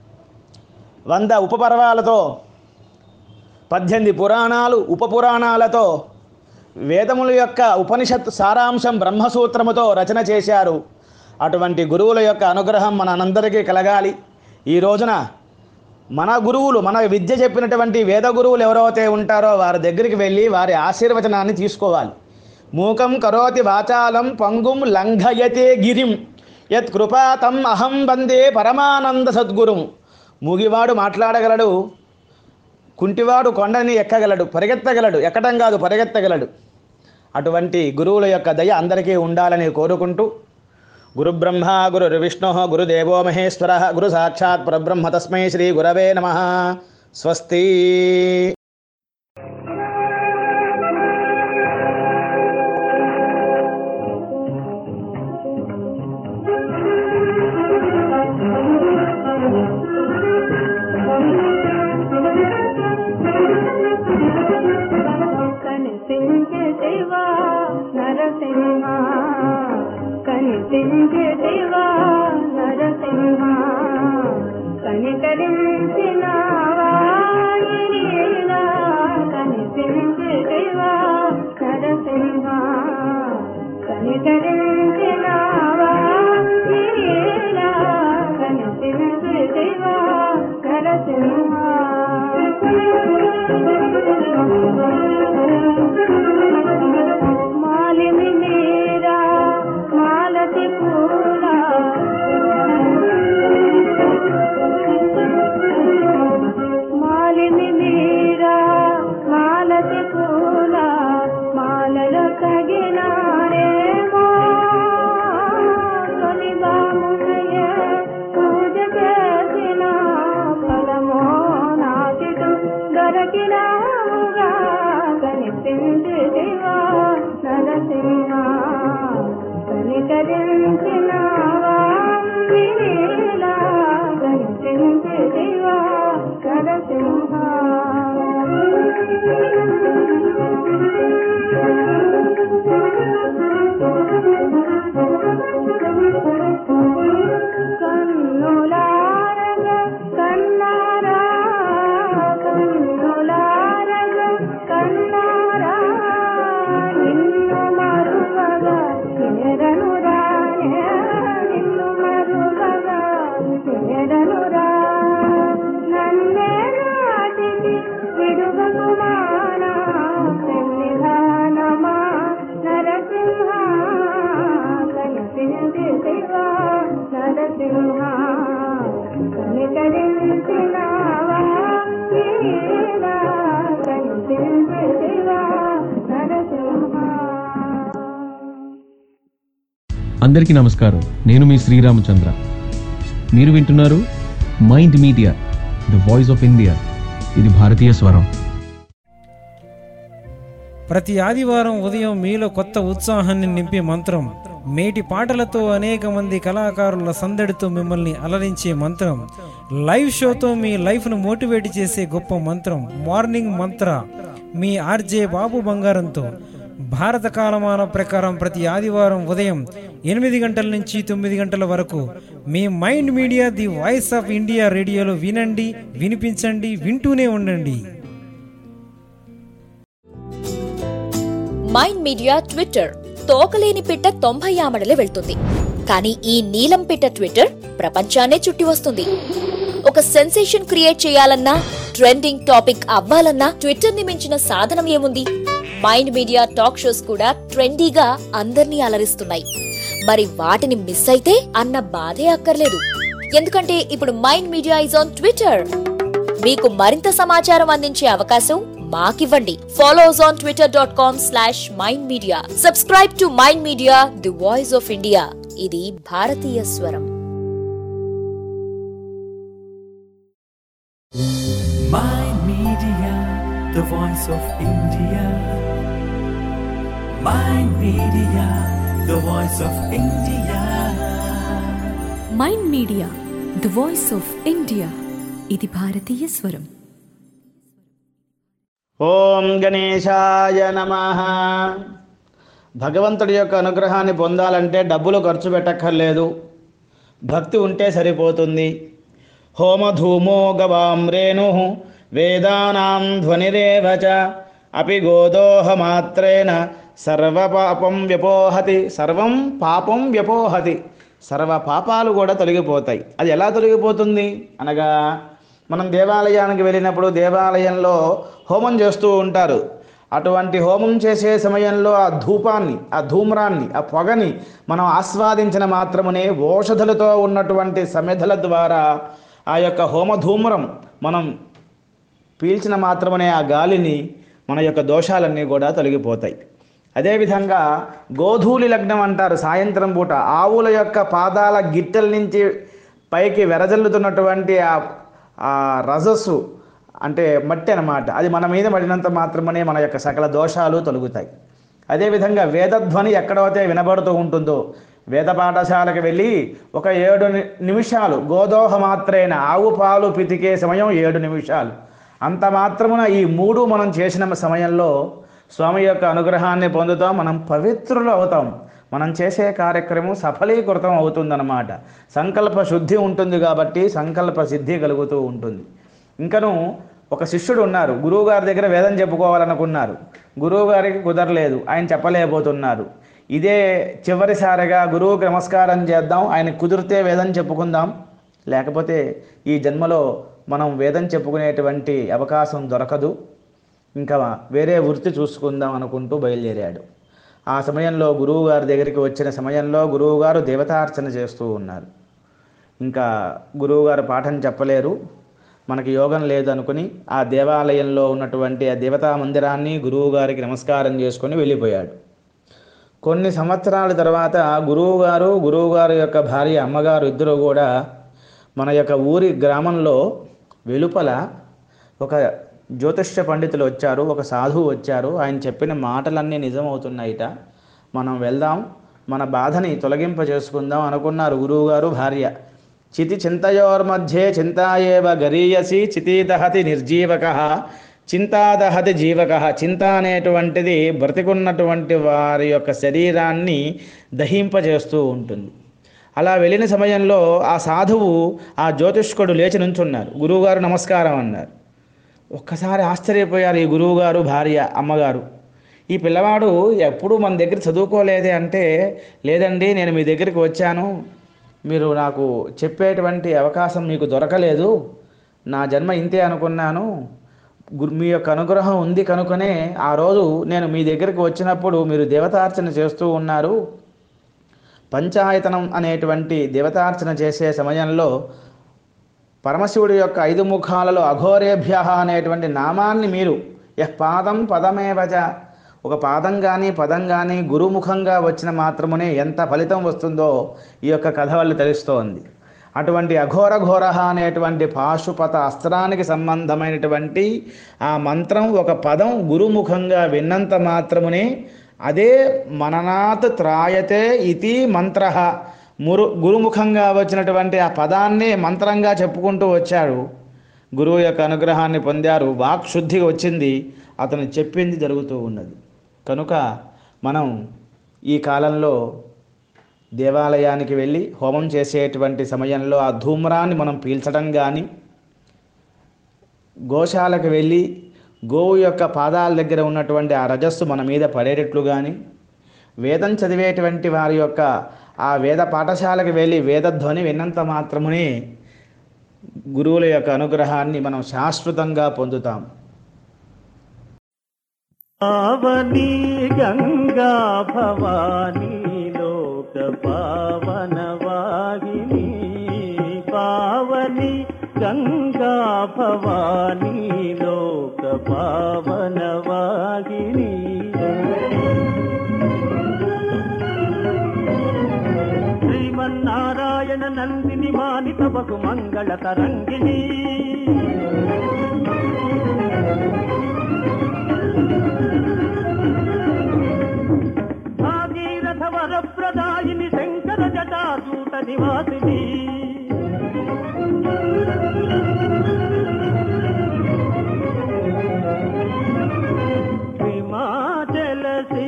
వంద ఉపపర్వాలతో పద్దెనిమిది పురాణాలు ఉపపురాణాలతో వేదముల యొక్క ఉపనిషత్ సారాంశం బ్రహ్మసూత్రముతో రచన చేశారు అటువంటి గురువుల యొక్క అనుగ్రహం మనందరికీ కలగాలి ఈ రోజున మన గురువులు మన విద్య చెప్పినటువంటి వేద గురువులు ఎవరైతే ఉంటారో వారి దగ్గరికి వెళ్ళి వారి ఆశీర్వచనాన్ని తీసుకోవాలి మూకం కరోతి వాచాలం పంగుం లంఘయతే గిరిం యత్ కృపాతం అహం వందే పరమానంద సద్గురుం మూగివాడు మాట్లాడగలడు కుంటివాడు కొండని ఎక్కగలడు పరిగెత్తగలడు ఎక్కడం కాదు పరిగెత్తగలడు అటువంటి గురువుల యొక్క దయ అందరికీ ఉండాలని కోరుకుంటూ గురుబ్రహ్మ గురు విష్ణు గురుదేవో మహేశ్వర గురు సాక్షాత్ పరబ్రహ్మ తస్మై శ్రీ గురవే నమ స్వస్తి కనిపించే దేవా నరసింహ కనిపించే దేవా నరసింహ కనికరించినావా గిరిలా కనిపించే దేవా నరసింహ కనికరించినావా గిరిలా కనిపించే దేవా నరసింహ మాలిని మీరా మాలతి పూల మాలిని మీరా మాలతి పూల మాలలో తగినారేమో తొలి బామునయ పూజ చేసిన ఫలమో నాకిటు దొరకినాముగా కనిపించి దేవా నరసింహ కనికరించినావా వినీలా కనిపించి దేవా నరసింహ కన్నులారగ కన్నారా అందరికీ నమస్కారం నేను మీ శ్రీరామచంద్ర మీరు వింటున్నారు Mind Media the voice of India ఇది భారతీయ స్వరం ప్రతి ఆదివారం ఉదయం మీలో కొత్త ఉత్సాహాన్ని నింపే మంత్రం మేటి పాటలతో అనేక మంది కళాకారుల సందడితో మిమ్మల్ని అలరించే మంత్రం లైవ్ షోతో మీ లైఫ్ను మోటివేట్ చేసే గొప్ప మంత్రం మార్నింగ్ మంత్ర మీ ఆర్జే బాబు బంగారంతో భారత కాలమాన ప్రకారం ప్రతి ఆదివారం ఉదయం ఎనిమిది గంటల నుంచి తొమ్మిది గంటల వరకు మీ Mind Media the voice of India రేడియోలో వినండి వినిపించండి వింటూనే ఉండండి మైండ్ మీడియా ట్విట్టర్ తోకలేని పిట్ట తొంభై ఆమడలే వెళ్తుంది కానీ ఈ నీలం పిట్ట ట్విట్టర్ ప్రపంచాన్నే చుట్టి వస్తుంది ఒక సెన్సేషన్ క్రియేట్ చేయాలన్నా ట్రెండింగ్ టాపిక్ అవ్వాలన్నా ట్విట్టర్ ని మించిన సాధనం ఏముంది మైండ్ మీడియా టాక్ షోస్ కూడా ట్రెండీగా అందర్నీ అలరిస్తున్నాయి మరి వాటిని మిస్ అయితే అన్న బాధే అక్కర్లేదు ఎందుకంటే ఇప్పుడు Mind Media is on Twitter మీకు మరింత సమాచారం అందించే అవకాశం మాకివ్వండి follow us on Twitter dot com slash Mind Media subscribe to Mind Media the voice of India ఇది భారతీయ స్వరం Mind Media, the voice of India. Mind Media, the voice of India. Mind Media the voice of India ఇది భారతీయ స్వరం ఓం గణేశాయ నమ భగవంతుడి యొక్క అనుగ్రహాన్ని పొందాలంటే డబ్బులు ఖర్చు పెట్టక్కర్లేదు భక్తి ఉంటే సరిపోతుంది హోమధూమో గవాం రేణు వేదానాం ధ్వనిరేవ చ అపి గోదోహమాత్రేణ సర్వపాపం వ్యపోహతి సర్వం పాపం వ్యపోహతి సర్వ పాపాలు కూడా తొలగిపోతాయి అది ఎలా తొలగిపోతుంది అనగా మనం దేవాలయానికి వెళ్ళినప్పుడు దేవాలయంలో హోమం చేస్తూ ఉంటారు అటువంటి హోమం చేసే సమయంలో ఆ ధూపాన్ని ఆ ధూమ్రాన్ని ఆ పొగని మనం ఆస్వాదించిన మాత్రమునే ఓషధులతో ఉన్నటువంటి సమెధల ద్వారా ఆ యొక్క హోమధూమ్రం మనం పీల్చిన మాత్రమే ఆ గాలిని మన యొక్క దోషాలన్నీ కూడా తొలగిపోతాయి అదేవిధంగా గోధూలి లగ్నం అంటారు సాయంత్రం పూట ఆవుల యొక్క పాదాల గిట్టెల నుంచి పైకి వెరజల్లుతున్నటువంటి ఆ ఆ రజస్సు అంటే మట్టి అన్నమాట అది మన మీద పడినంత మాత్రమే మన యొక్క సకల దోషాలు తొలగుతాయి అదేవిధంగా వేదధ్వని ఎక్కడైతే వినబడుతూ ఉంటుందో వేద పాఠశాలకు వెళ్ళి ఒక ఏడు ని- నిమిషాలు గోదోహ మాత్రేన ఆవు పాలు పితికే సమయం ఏడు నిమిషాలు అంత మాత్రమున ఈ మూడు మనం చేసిన సమయంలో స్వామి యొక్క అనుగ్రహాన్ని పొందుతాం మనం పవిత్రులు అవుతాం మనం చేసే కార్యక్రమం సఫలీకృతం అవుతుందన్నమాట సంకల్ప శుద్ధి ఉంటుంది కాబట్టి సంకల్ప సిద్ధి కలుగుతూ ఉంటుంది ఇంకను ఒక శిష్యుడు ఉన్నారు గురువుగారి దగ్గర వేదం చెప్పుకోవాలనుకున్నారు గురువుగారికి కుదరలేదు ఆయన చెప్పలేకపోతున్నారు ఇదే చివరిసారిగా గురువుకి నమస్కారం చేద్దాం ఆయన కుదిరితే వేదం చెప్పుకుందాం లేకపోతే ఈ జన్మలో మనం వేదం చెప్పుకునేటువంటి అవకాశం దొరకదు ఇంకా వేరే వృత్తి చూసుకుందాం అనుకుంటూ బయలుదేరాడు ఆ సమయంలో గురువుగారి దగ్గరికి వచ్చిన సమయంలో గురువుగారు దేవతార్చన చేస్తూ ఉన్నారు ఇంకా గురువుగారు పాఠం చెప్పలేరు మనకి యోగం లేదు అనుకుని ఆ దేవాలయంలో ఉన్నటువంటి ఆ దేవతా మందిరాన్ని గురువుగారికి నమస్కారం చేసుకొని వెళ్ళిపోయాడు కొన్ని సంవత్సరాల తర్వాత గురువుగారు గురువుగారు యొక్క భార్య అమ్మగారు ఇద్దరు కూడా మన యొక్క ఊరి గ్రామంలో వెలుపల ఒక జ్యోతిష్య పండితులు వచ్చారు ఒక సాధువు వచ్చారు ఆయన చెప్పిన మాటలన్నీ నిజమవుతున్నాయిట మనం వెళ్దాం మన బాధని తొలగింప చేసుకుందాం అనుకున్నారు గురువుగారు భార్య చితి చింతయోర్మధ్యే చింతాయేవ గరీయసి చితి దహతి నిర్జీవక చింతాదహతి జీవక చింత అనేటువంటిది బ్రతికున్నటువంటి వారి యొక్క శరీరాన్ని దహింపజేస్తూ ఉంటుంది అలా వెళ్ళిన సమయంలో ఆ సాధువు ఆ జ్యోతిష్కుడు లేచి నుంచున్నారు గురువుగారు నమస్కారం అన్నారు ఒక్కసారి ఆశ్చర్యపోయారు ఈ గురువుగారు భార్య అమ్మగారు ఈ పిల్లవాడు ఎప్పుడు మన దగ్గర చదువుకోలేదే అంటే లేదండి నేను మీ దగ్గరికి వచ్చాను మీరు నాకు చెప్పేటువంటి అవకాశం మీకు దొరకలేదు నా జన్మ ఇంతే అనుకున్నాను గురు మీ యొక్క అనుగ్రహం ఉంది కనుకనే ఆ రోజు నేను మీ దగ్గరికి వచ్చినప్పుడు మీరు దేవతార్చన చేస్తూ ఉన్నారు పంచాయతనం అనేటువంటి దేవతార్చన చేసే సమయంలో పరమశివుడి యొక్క ఐదు ముఖాలలో అఘోరేభ్య అనేటువంటి నామాన్ని మీరు యహ్ పాదం పదమేవచ ఒక పాదం కానీ పదం కానీ గురుముఖంగా వచ్చిన మాత్రమునే ఎంత ఫలితం వస్తుందో ఈ యొక్క కథ వల్ల తెలుస్తోంది అటువంటి అఘోర ఘోర అనేటువంటి పాశుపత అస్త్రానికి సంబంధమైనటువంటి ఆ మంత్రం ఒక పదం గురుముఖంగా విన్నంత మాత్రమునే అదే మననాత్ త్రాయతే ఇతి మంత్ర మురు గురుముఖంగా వచ్చినటువంటి ఆ పదాన్నే మంత్రంగా చెప్పుకుంటూ వచ్చాడు గురువు యొక్క అనుగ్రహాన్ని పొందారు వాక్శుద్ధి వచ్చింది అతను చెప్పింది జరుగుతూ ఉన్నది కనుక మనం ఈ కాలంలో దేవాలయానికి వెళ్ళి హోమం చేసేటువంటి సమయంలో ఆ ధూమ్రాన్ని మనం పీల్చడం కానీ గోశాలకు వెళ్ళి గోవు యొక్క పాదాల దగ్గర ఉన్నటువంటి ఆ రజస్సు మన మీద పడేటట్లు కానీ వేదం చదివేటువంటి వారి యొక్క ఆ వేద పాఠశాలకు వెళ్ళి వేదధ్వని విన్నంత మాత్రమునే గురువుల యొక్క అనుగ్రహాన్ని మనం శాశ్వతంగా పొందుతాం పావని గంగా భవానీ లోక పావన వాహిని పావని గంగా భవానీ లోక పావన వాహిని శ్రీమన్నారాయణ నందిని మానిత బహు మంగళ తరంగిణి భాగీరథ వరప్రదాయిని శంకర జటాసూత నివాసిని హిమాచల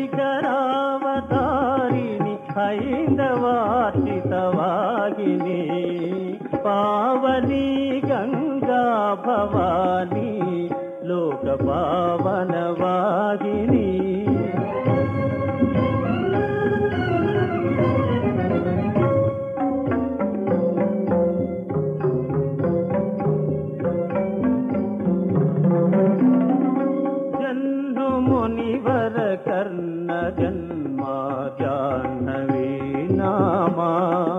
శిఖరావతారిణి హైందవార్షితవాగిని పావని గంగా భవాని లోక పావన వాగిని జన్మ మునివర కర్ణ జన్మా జాహ్నవీ నామా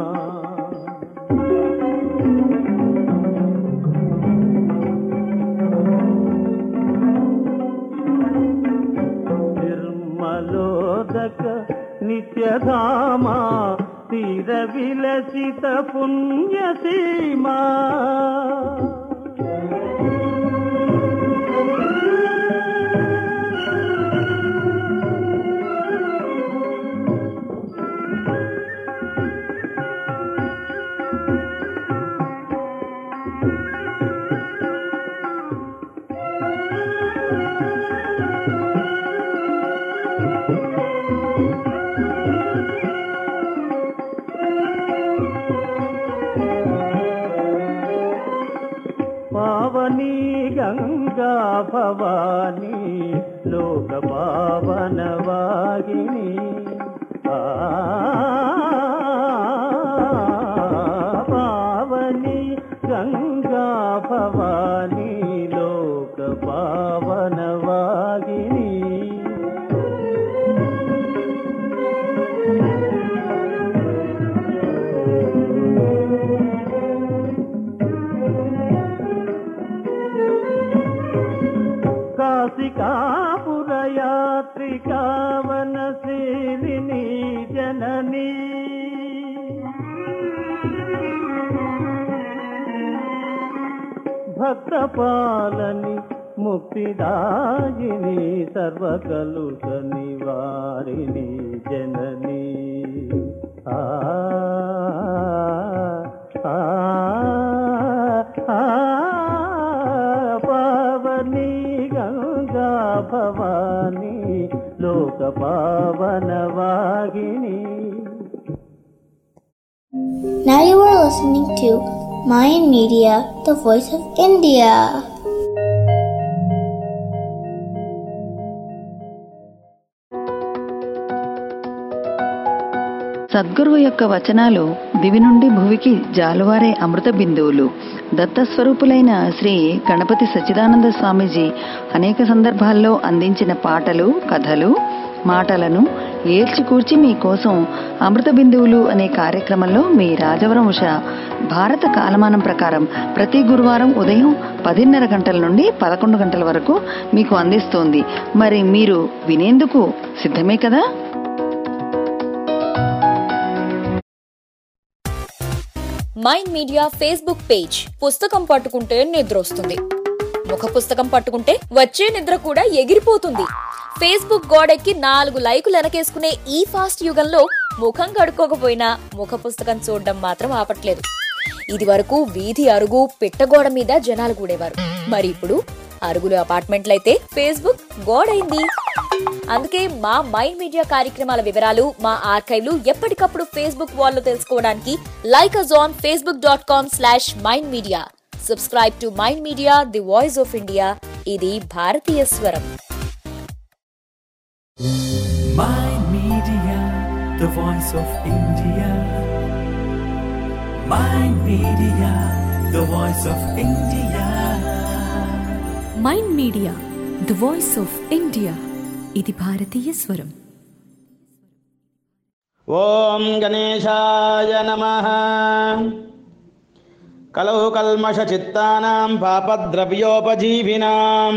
నిర్మలోదక నిత్యధామా తీర విలసిత పుణ్యసీమా పావని గంగా భవాని లోక పావన వాగిని ఆ, పావని గంగా భవాని లోక పావన వాగిని కాశికాపురయాత్రికావనశీలిని జననీ భక్తపాలని ముక్తిదాయిని సర్వకలుష నివారిణి జననీ ఆ ఆ, ఆ, పావని గంగా భవాని లోక పావన వాగిని Now you are listening to Mayan Media, the voice of India. సద్గురువు యొక్క వచనాలు దివి నుండి భువికి జాలువారే అమృత బిందువులు దత్తస్వరూపులైన శ్రీ గణపతి సచ్చిదానంద స్వామీజీ అనేక సందర్భాల్లో అందించిన పాటలు కథలు మాటలను ఏల్చికూర్చి మీకోసం అమృత బిందువులు అనే కార్యక్రమంలో మీ రాజవరం ఉష భారత కాలమానం ప్రకారం ప్రతి గురువారం ఉదయం పదిన్నర గంటల నుండి పదకొండు గంటల వరకు మీకు అందిస్తోంది మరి మీరు వినేందుకు సిద్ధమే కదా మైండ్ మీడియా ఫేస్బుక్ పేజ్ పుస్తకం పట్టుకుంటే నిద్ర వస్తుంది ముఖ పుస్తకం పట్టుకుంటే వచ్చే నిద్ర కూడా ఎగిరిపోతుంది ఫేస్బుక్ గోడెక్కి నాలుగు లైకులు వెనకేసుకునే ఈ ఫాస్ట్ యుగంలో ముఖం కడుక్కోకపోయినా ముఖ పుస్తకం చూడడం మాత్రం ఆపట్లేదు ఇది వరకు వీధి అరుగు పిట్టగోడ మీద జనాలు కూడేవారు మరి ఇప్పుడు అరుగులు అపార్ట్మెంట్లయితే ఫేస్బుక్ గోడైంది అందుకే మా మైండ్ మీడియా కార్యక్రమాల వివరాలు మా ఆర్కైవ్లు ఎప్పటికప్పుడు ఫేస్బుక్ వాల్లో తెలుసుకోవడానికి like us on Facebook dot com slash Mind Media subscribe to Mind Media the voice of India ఇది భారతీయ స్వరం Mind Media, the voice of India. Mind Media, the voice of India. Mind Media the voice of India ఇది భారతీయ స్వరం ఓం గణేశాయ నమ కలౌ కల్మషచిత్తానాం పాపద్రవ్యోపజీవినాం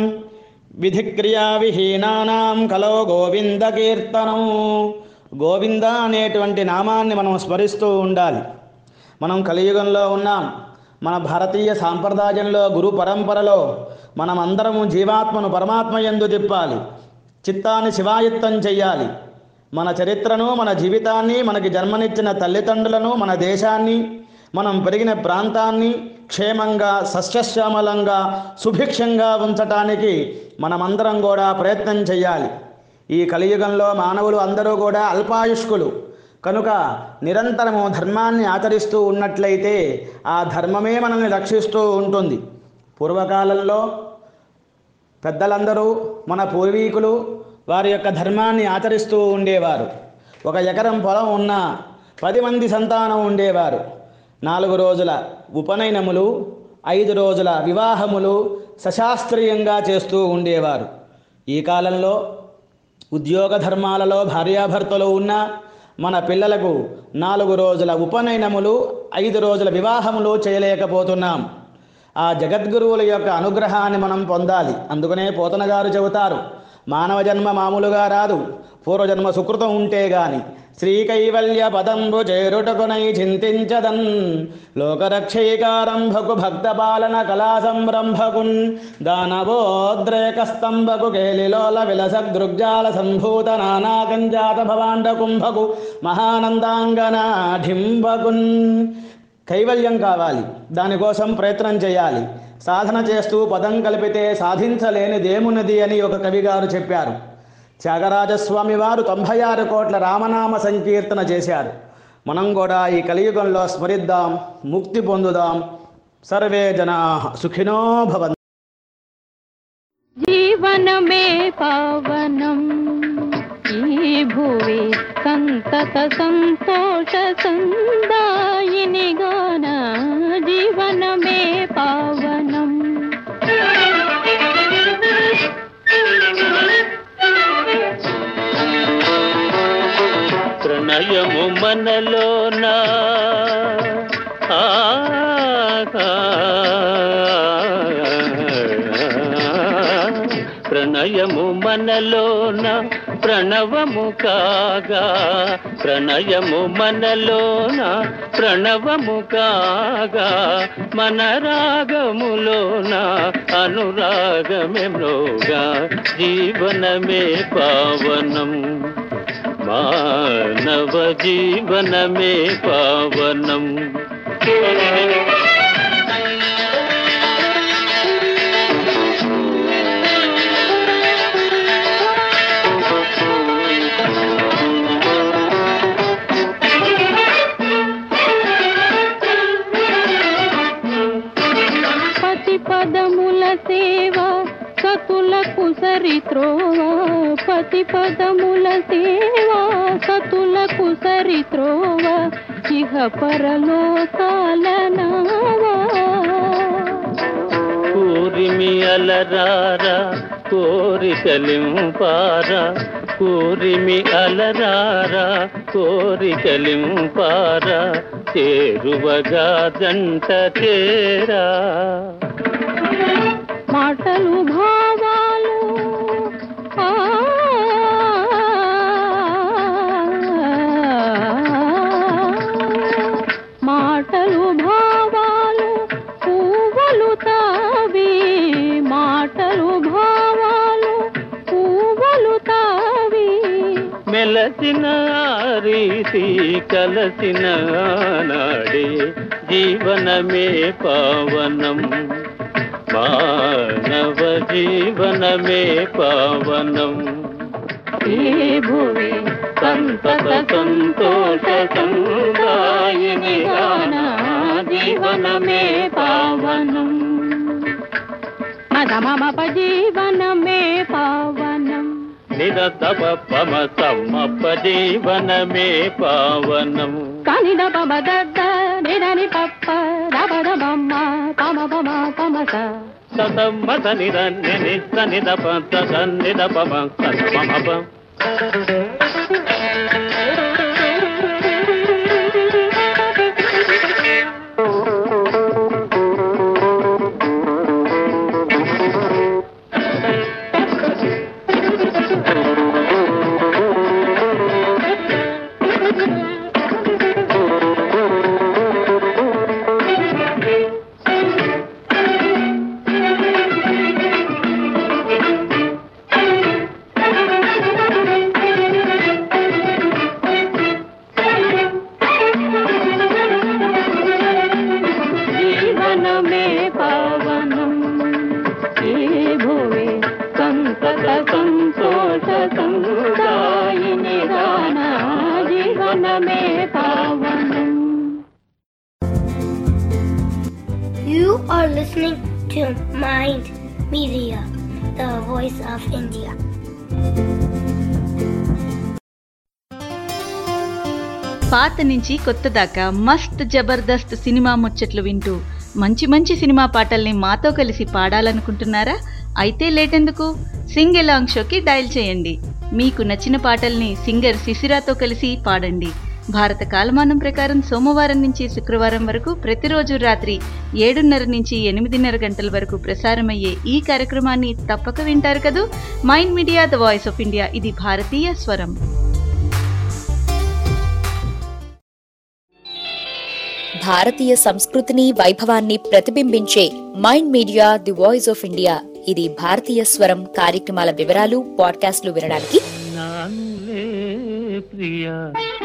విధిక్రియావిహీనానాం కలో గోవింద కీర్తనం గోవింద అనేటువంటి నామాన్ని మనం స్మరిస్తూ ఉండాలి మనం కలియుగంలో ఉన్నాం మన భారతీయ సాంప్రదాయంలో గురు పరంపరలో మనం అందరము జీవాత్మను పరమాత్మ ఎందు తిప్పాలి చిత్తాన్ని శివాయుత్తం చెయ్యాలి మన చరిత్రను మన జీవితాన్ని మనకి జన్మనిచ్చిన తల్లిదండ్రులను మన దేశాన్ని మనం పెరిగిన ప్రాంతాన్ని క్షేమంగా సస్యశ్యామలంగా సుభిక్షంగా ఉంచటానికి మనమందరం కూడా ప్రయత్నం చేయాలి ఈ కలియుగంలో మానవులు అందరూ కూడా అల్పాయుష్కులు కనుక నిరంతరము ధర్మాన్ని ఆచరిస్తూ ఉన్నట్లయితే ఆ ధర్మమే మనల్ని రక్షిస్తూ ఉంటుంది పూర్వకాలంలో పెద్దలందరూ మన పూర్వీకులు వారి యొక్క ధర్మాన్ని ఆచరిస్తూ ఉండేవారు ఒక ఎకరం పొలం ఉన్న పది మంది సంతానం ఉండేవారు నాలుగు రోజుల ఉపనయనములు ఐదు రోజుల వివాహములు సశాస్త్రీయంగా చేస్తూ ఉండేవారు ఈ కాలంలో ఉద్యోగ ధర్మాలలో భార్యాభర్తలు ఉన్న మన పిల్లలకు నాలుగు రోజుల ఉపనయనములు ఐదు రోజుల వివాహములు చేయలేకపోతున్నాం ఆ జగద్గురువుల యొక్క అనుగ్రహాన్ని మనం పొందాలి అందుకనే పోతన గారు చెబుతారు మానవ జన్మ మామూలుగా రాదు పూర్వజన్మ సుకృతం ఉంటే గాని శ్రీకైవల్య పదంబు చేరుటకునై చింతించదన్ లోకరక్షైకారంభకు భక్త పాలన కళా సంరంభకున్ దానవోద్రేక స్తంభకు కేలిలోల విలస దృగ్జాల సంభూత నానాకంజాత భవాండ కుంభకు మహానందాంగనా ఢింబకున్ కైవల్యం కావాలి దానికోసం ప్రయత్నం చేయాలి సాధన చేస్తూ పదం కలిపితే సాధించలేనిదేమున్నది అని ఒక కవి గారు చెప్పారు త్యాగరాజస్వామి వారు తొంభై ఆరు కోట్ల రామనామ సంకీర్తన చేశారు మనం కూడా ఈ కలియుగంలో స్మరిద్దాం ముక్తి పొందుదాం సర్వే జనా సుఖినో భవంతు జీవనమే పావనం ఈ భువి సంతత సంతోష సందాయిని గాన జీవనమే పావనం ప్రణయము మనలోన ఆ, ఆ, ప్రణయము మనలోన ప్రణవము కాగా ప్రణయము మనలోన ప్రణవము కాగా మన రాగములోన అనురాగమే మ్రోగా జీవనమే పావనం మానవ జీవనమే పావనం పతి పదముల సేవ సతులకు సరిత్రోవ పతి పదముల సేవ సతులకు సరిత్రోవ ఇహ పరలోకాల నావా కూరిమి అలరారా కోరికలింపారా కూరిమి అలరారా కోరికలింపారా చేరువగా జంట చేరా మాటలు భావాలు ఆ, మాటలు భావాలు పువ్వులు తావి మాటలు భావాలు పువ్వులు తావి మెలసిన రీతి కలసిన నాడే జీవనమే పావనం మానవ జీవనమే పావనం ఈ భూమి సంతత సంతోష సందాయిని గాన జీవనమే పావనం మదమమ జీవనమే పావనం నిరతప పమ సమ్మప జీవనమే పావనం కని పమ దద్ద నిదని పప్ప దబద బమ్మ పమ పమ పమస సతమ్మత నిర నినిత నిదప సద నిదపమ సదమమ జీవనమే పావనం ఈ భూమి సంతత సంతోష సందాయిని గాన జీవనమే పావనం You are listening to Mind Media, the voice of India. పాత నుంచి కొత్త దాకా మస్త్ జబర్దస్త్ సినిమా ముచ్చట్లు వింటూ మంచి మంచి సినిమా పాటల్ని మాతో కలిసి పాడాలనుకుంటున్నారా అయితే లేటెందుకు సింగ్ ఎలాంగ్ షోకి డయల్ చేయండి మీకు నచ్చిన పాటల్ని సింగర్ శిశిరాతో కలిసి పాడండి భారత కాలమానం ప్రకారం సోమవారం నుంచి శుక్రవారం వరకు ప్రతిరోజు రాత్రి ఏడున్నర నుంచి ఎనిమిదిన్నర గంటల వరకు ప్రసారమయ్యే ఈ కార్యక్రమాన్ని తప్పక వింటారు కదూ Mind Media the voice of India ఇది భారతీయ స్వరం భారతీయ సంస్కృతిని వైభవాన్ని ప్రతిబింబించే Mind Media the voice of India ఇది భారతీయ స్వరం కార్యక్రమాల వివరాలు పాడ్కాస్ట్లు వినడానికి నానులే ప్రియా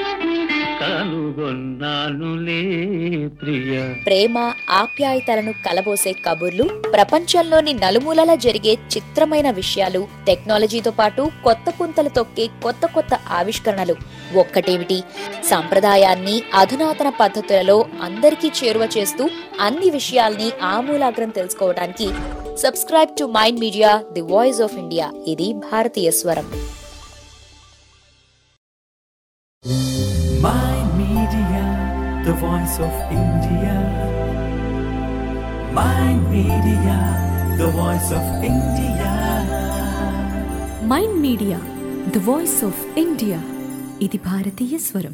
కనుగొన్నానులే ప్రియా ప్రేమ ఆప్యాయతలను కలబోసే కబుర్లు ప్రపంచంలోని నలుమూలలా జరిగే చిత్రమైన విషయాలు టెక్నాలజీతో పాటు కొత్త పుంతలు తొక్కే కొత్త కొత్త ఆవిష్కరణలు ఒక్కటేమిటి సంప్రదాయాన్ని అధునాతన పద్ధతులలో అందరికీ చేరువ చేస్తూ అన్ని విషయాల్ని ఆమూలాగ్రం తెలుసుకోవడానికి subscribe to Mind Media the voice of India ఇది భారతీయ స్వరం Mind Media, the voice of India. Mind Media, the voice of India. Mind Media the voice of India ఇది భారతీయ స్వరం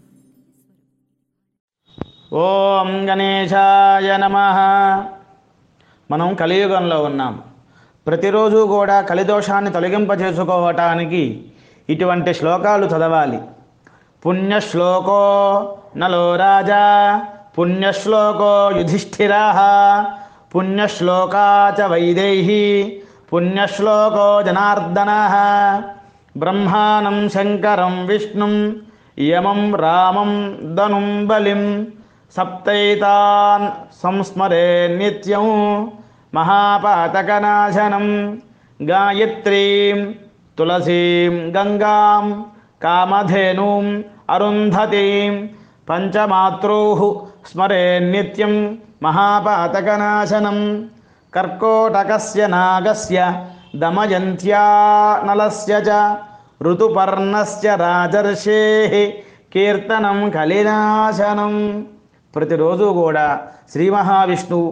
ఓం గణేశాయ నమ మనం కలియుగంలో ఉన్నాం ప్రతిరోజు కూడా కలిదోషాన్ని తొలగింపజేసుకోవటానికి ఇటువంటి శ్లోకాలు చదవాలి పుణ్యశ్లోకో నలో రాజా పుణ్యశ్లోకో యుధిష్ఠిరా పుణ్యశ్లోకా చ వైదేహి పుణ్యశ్లోకో జనార్దన బ్రహ్మాణం శంకరం విష్ణుం యమం రామం ధనుం బలిం సప్తైతాన్ సంస్మరే నిత్యం మహాపాతకనాశనం గాయత్రీం తులసీం గంగాం కామధేనుం అరుంధతీం పంచమాతృ స్మరే నిత్యం మహాపాతకనాశనం కర్కోటకస్య నాగస్య దమయంత్యా నలస్య చ ఋతుపర్ణస్య రాజర్షేః కీర్తనం కలినాశనం ప్రతిరోజు కూడా శ్రీ మహావిష్ణువు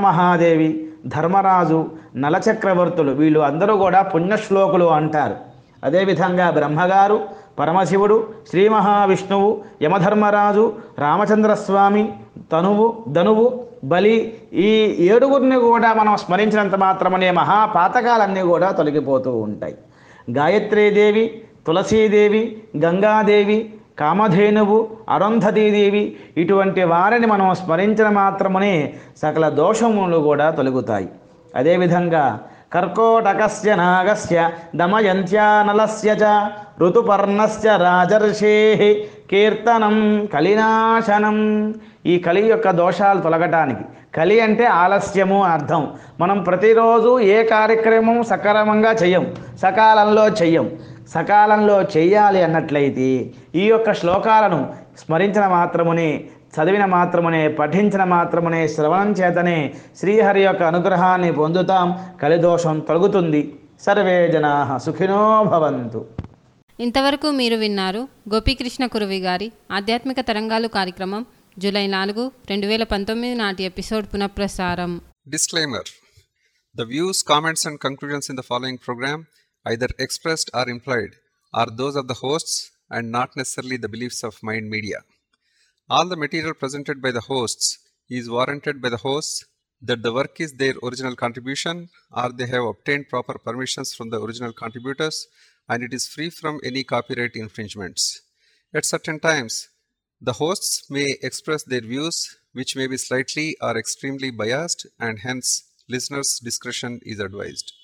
సీతామహాదేవి ధర్మరాజు నలచక్రవర్తులు వీళ్ళు అందరూ కూడా పుణ్యశ్లోకులు అంటారు అదేవిధంగా బ్రహ్మగారు పరమశివుడు శ్రీ మహావిష్ణువు యమధర్మరాజు రామచంద్రస్వామి తనువు ధనువు బలి ఈ ఏడుగురిని కూడా మనం స్మరించినంత మాత్రమనే మహాపాతకాలన్నీ కూడా తొలగిపోతూ ఉంటాయి గాయత్రీదేవి తులసీదేవి గంగాదేవి కామధేనువు అరుంధతీదేవి ఇటువంటి వారిని మనం స్మరించిన మాత్రమునే సకల దోషములు కూడా తొలగుతాయి అదేవిధంగా కర్కోటకస్య నాగస్య దమయంత్యానలస్య చ ఋతుపర్ణస్య రాజర్షే కీర్తనం కలినాశనం ఈ కలి యొక్క దోషాలు తొలగటానికి కలి అంటే ఆలస్యము అర్థం మనం ప్రతిరోజు ఏ కార్యక్రమం సక్రమంగా చెయ్యం సకాలంలో చెయ్యం సకాలంలో చెయ్యాలి అన్నట్లయితే ఈ యొక్క శ్లోకాలను స్మరించిన మాత్రమునే చదివిన మాత్రమునే పఠించిన మాత్రమునే శ్రవణం చేతనే శ్రీహరి యొక్క అనుగ్రహాన్ని పొందుతాం కలిదోషం తొలగుతుంది సర్వే జనా సుఖినో భవంతు ఇంతవరకు మీరు విన్నారు గోపీకృష్ణ కురవి గారి ఆధ్యాత్మిక తరంగాలు కార్యక్రమం జూలై నాలుగు రెండు వేల పంతొమ్మిది నాటి ఎపిసోడ్ పునఃప్రసారం Disclaimer The views, comments, and conclusions in the following program, either expressed or implied, are those of the hosts and not necessarily the beliefs of Mind Media. All the material presented by the hosts is warranted by the hosts that the work is their original contribution or they have obtained proper permissions from the original contributors and it is free from any copyright infringements. At certain times, the hosts may express their views, which may be slightly or extremely biased, and hence listeners' discretion is advised.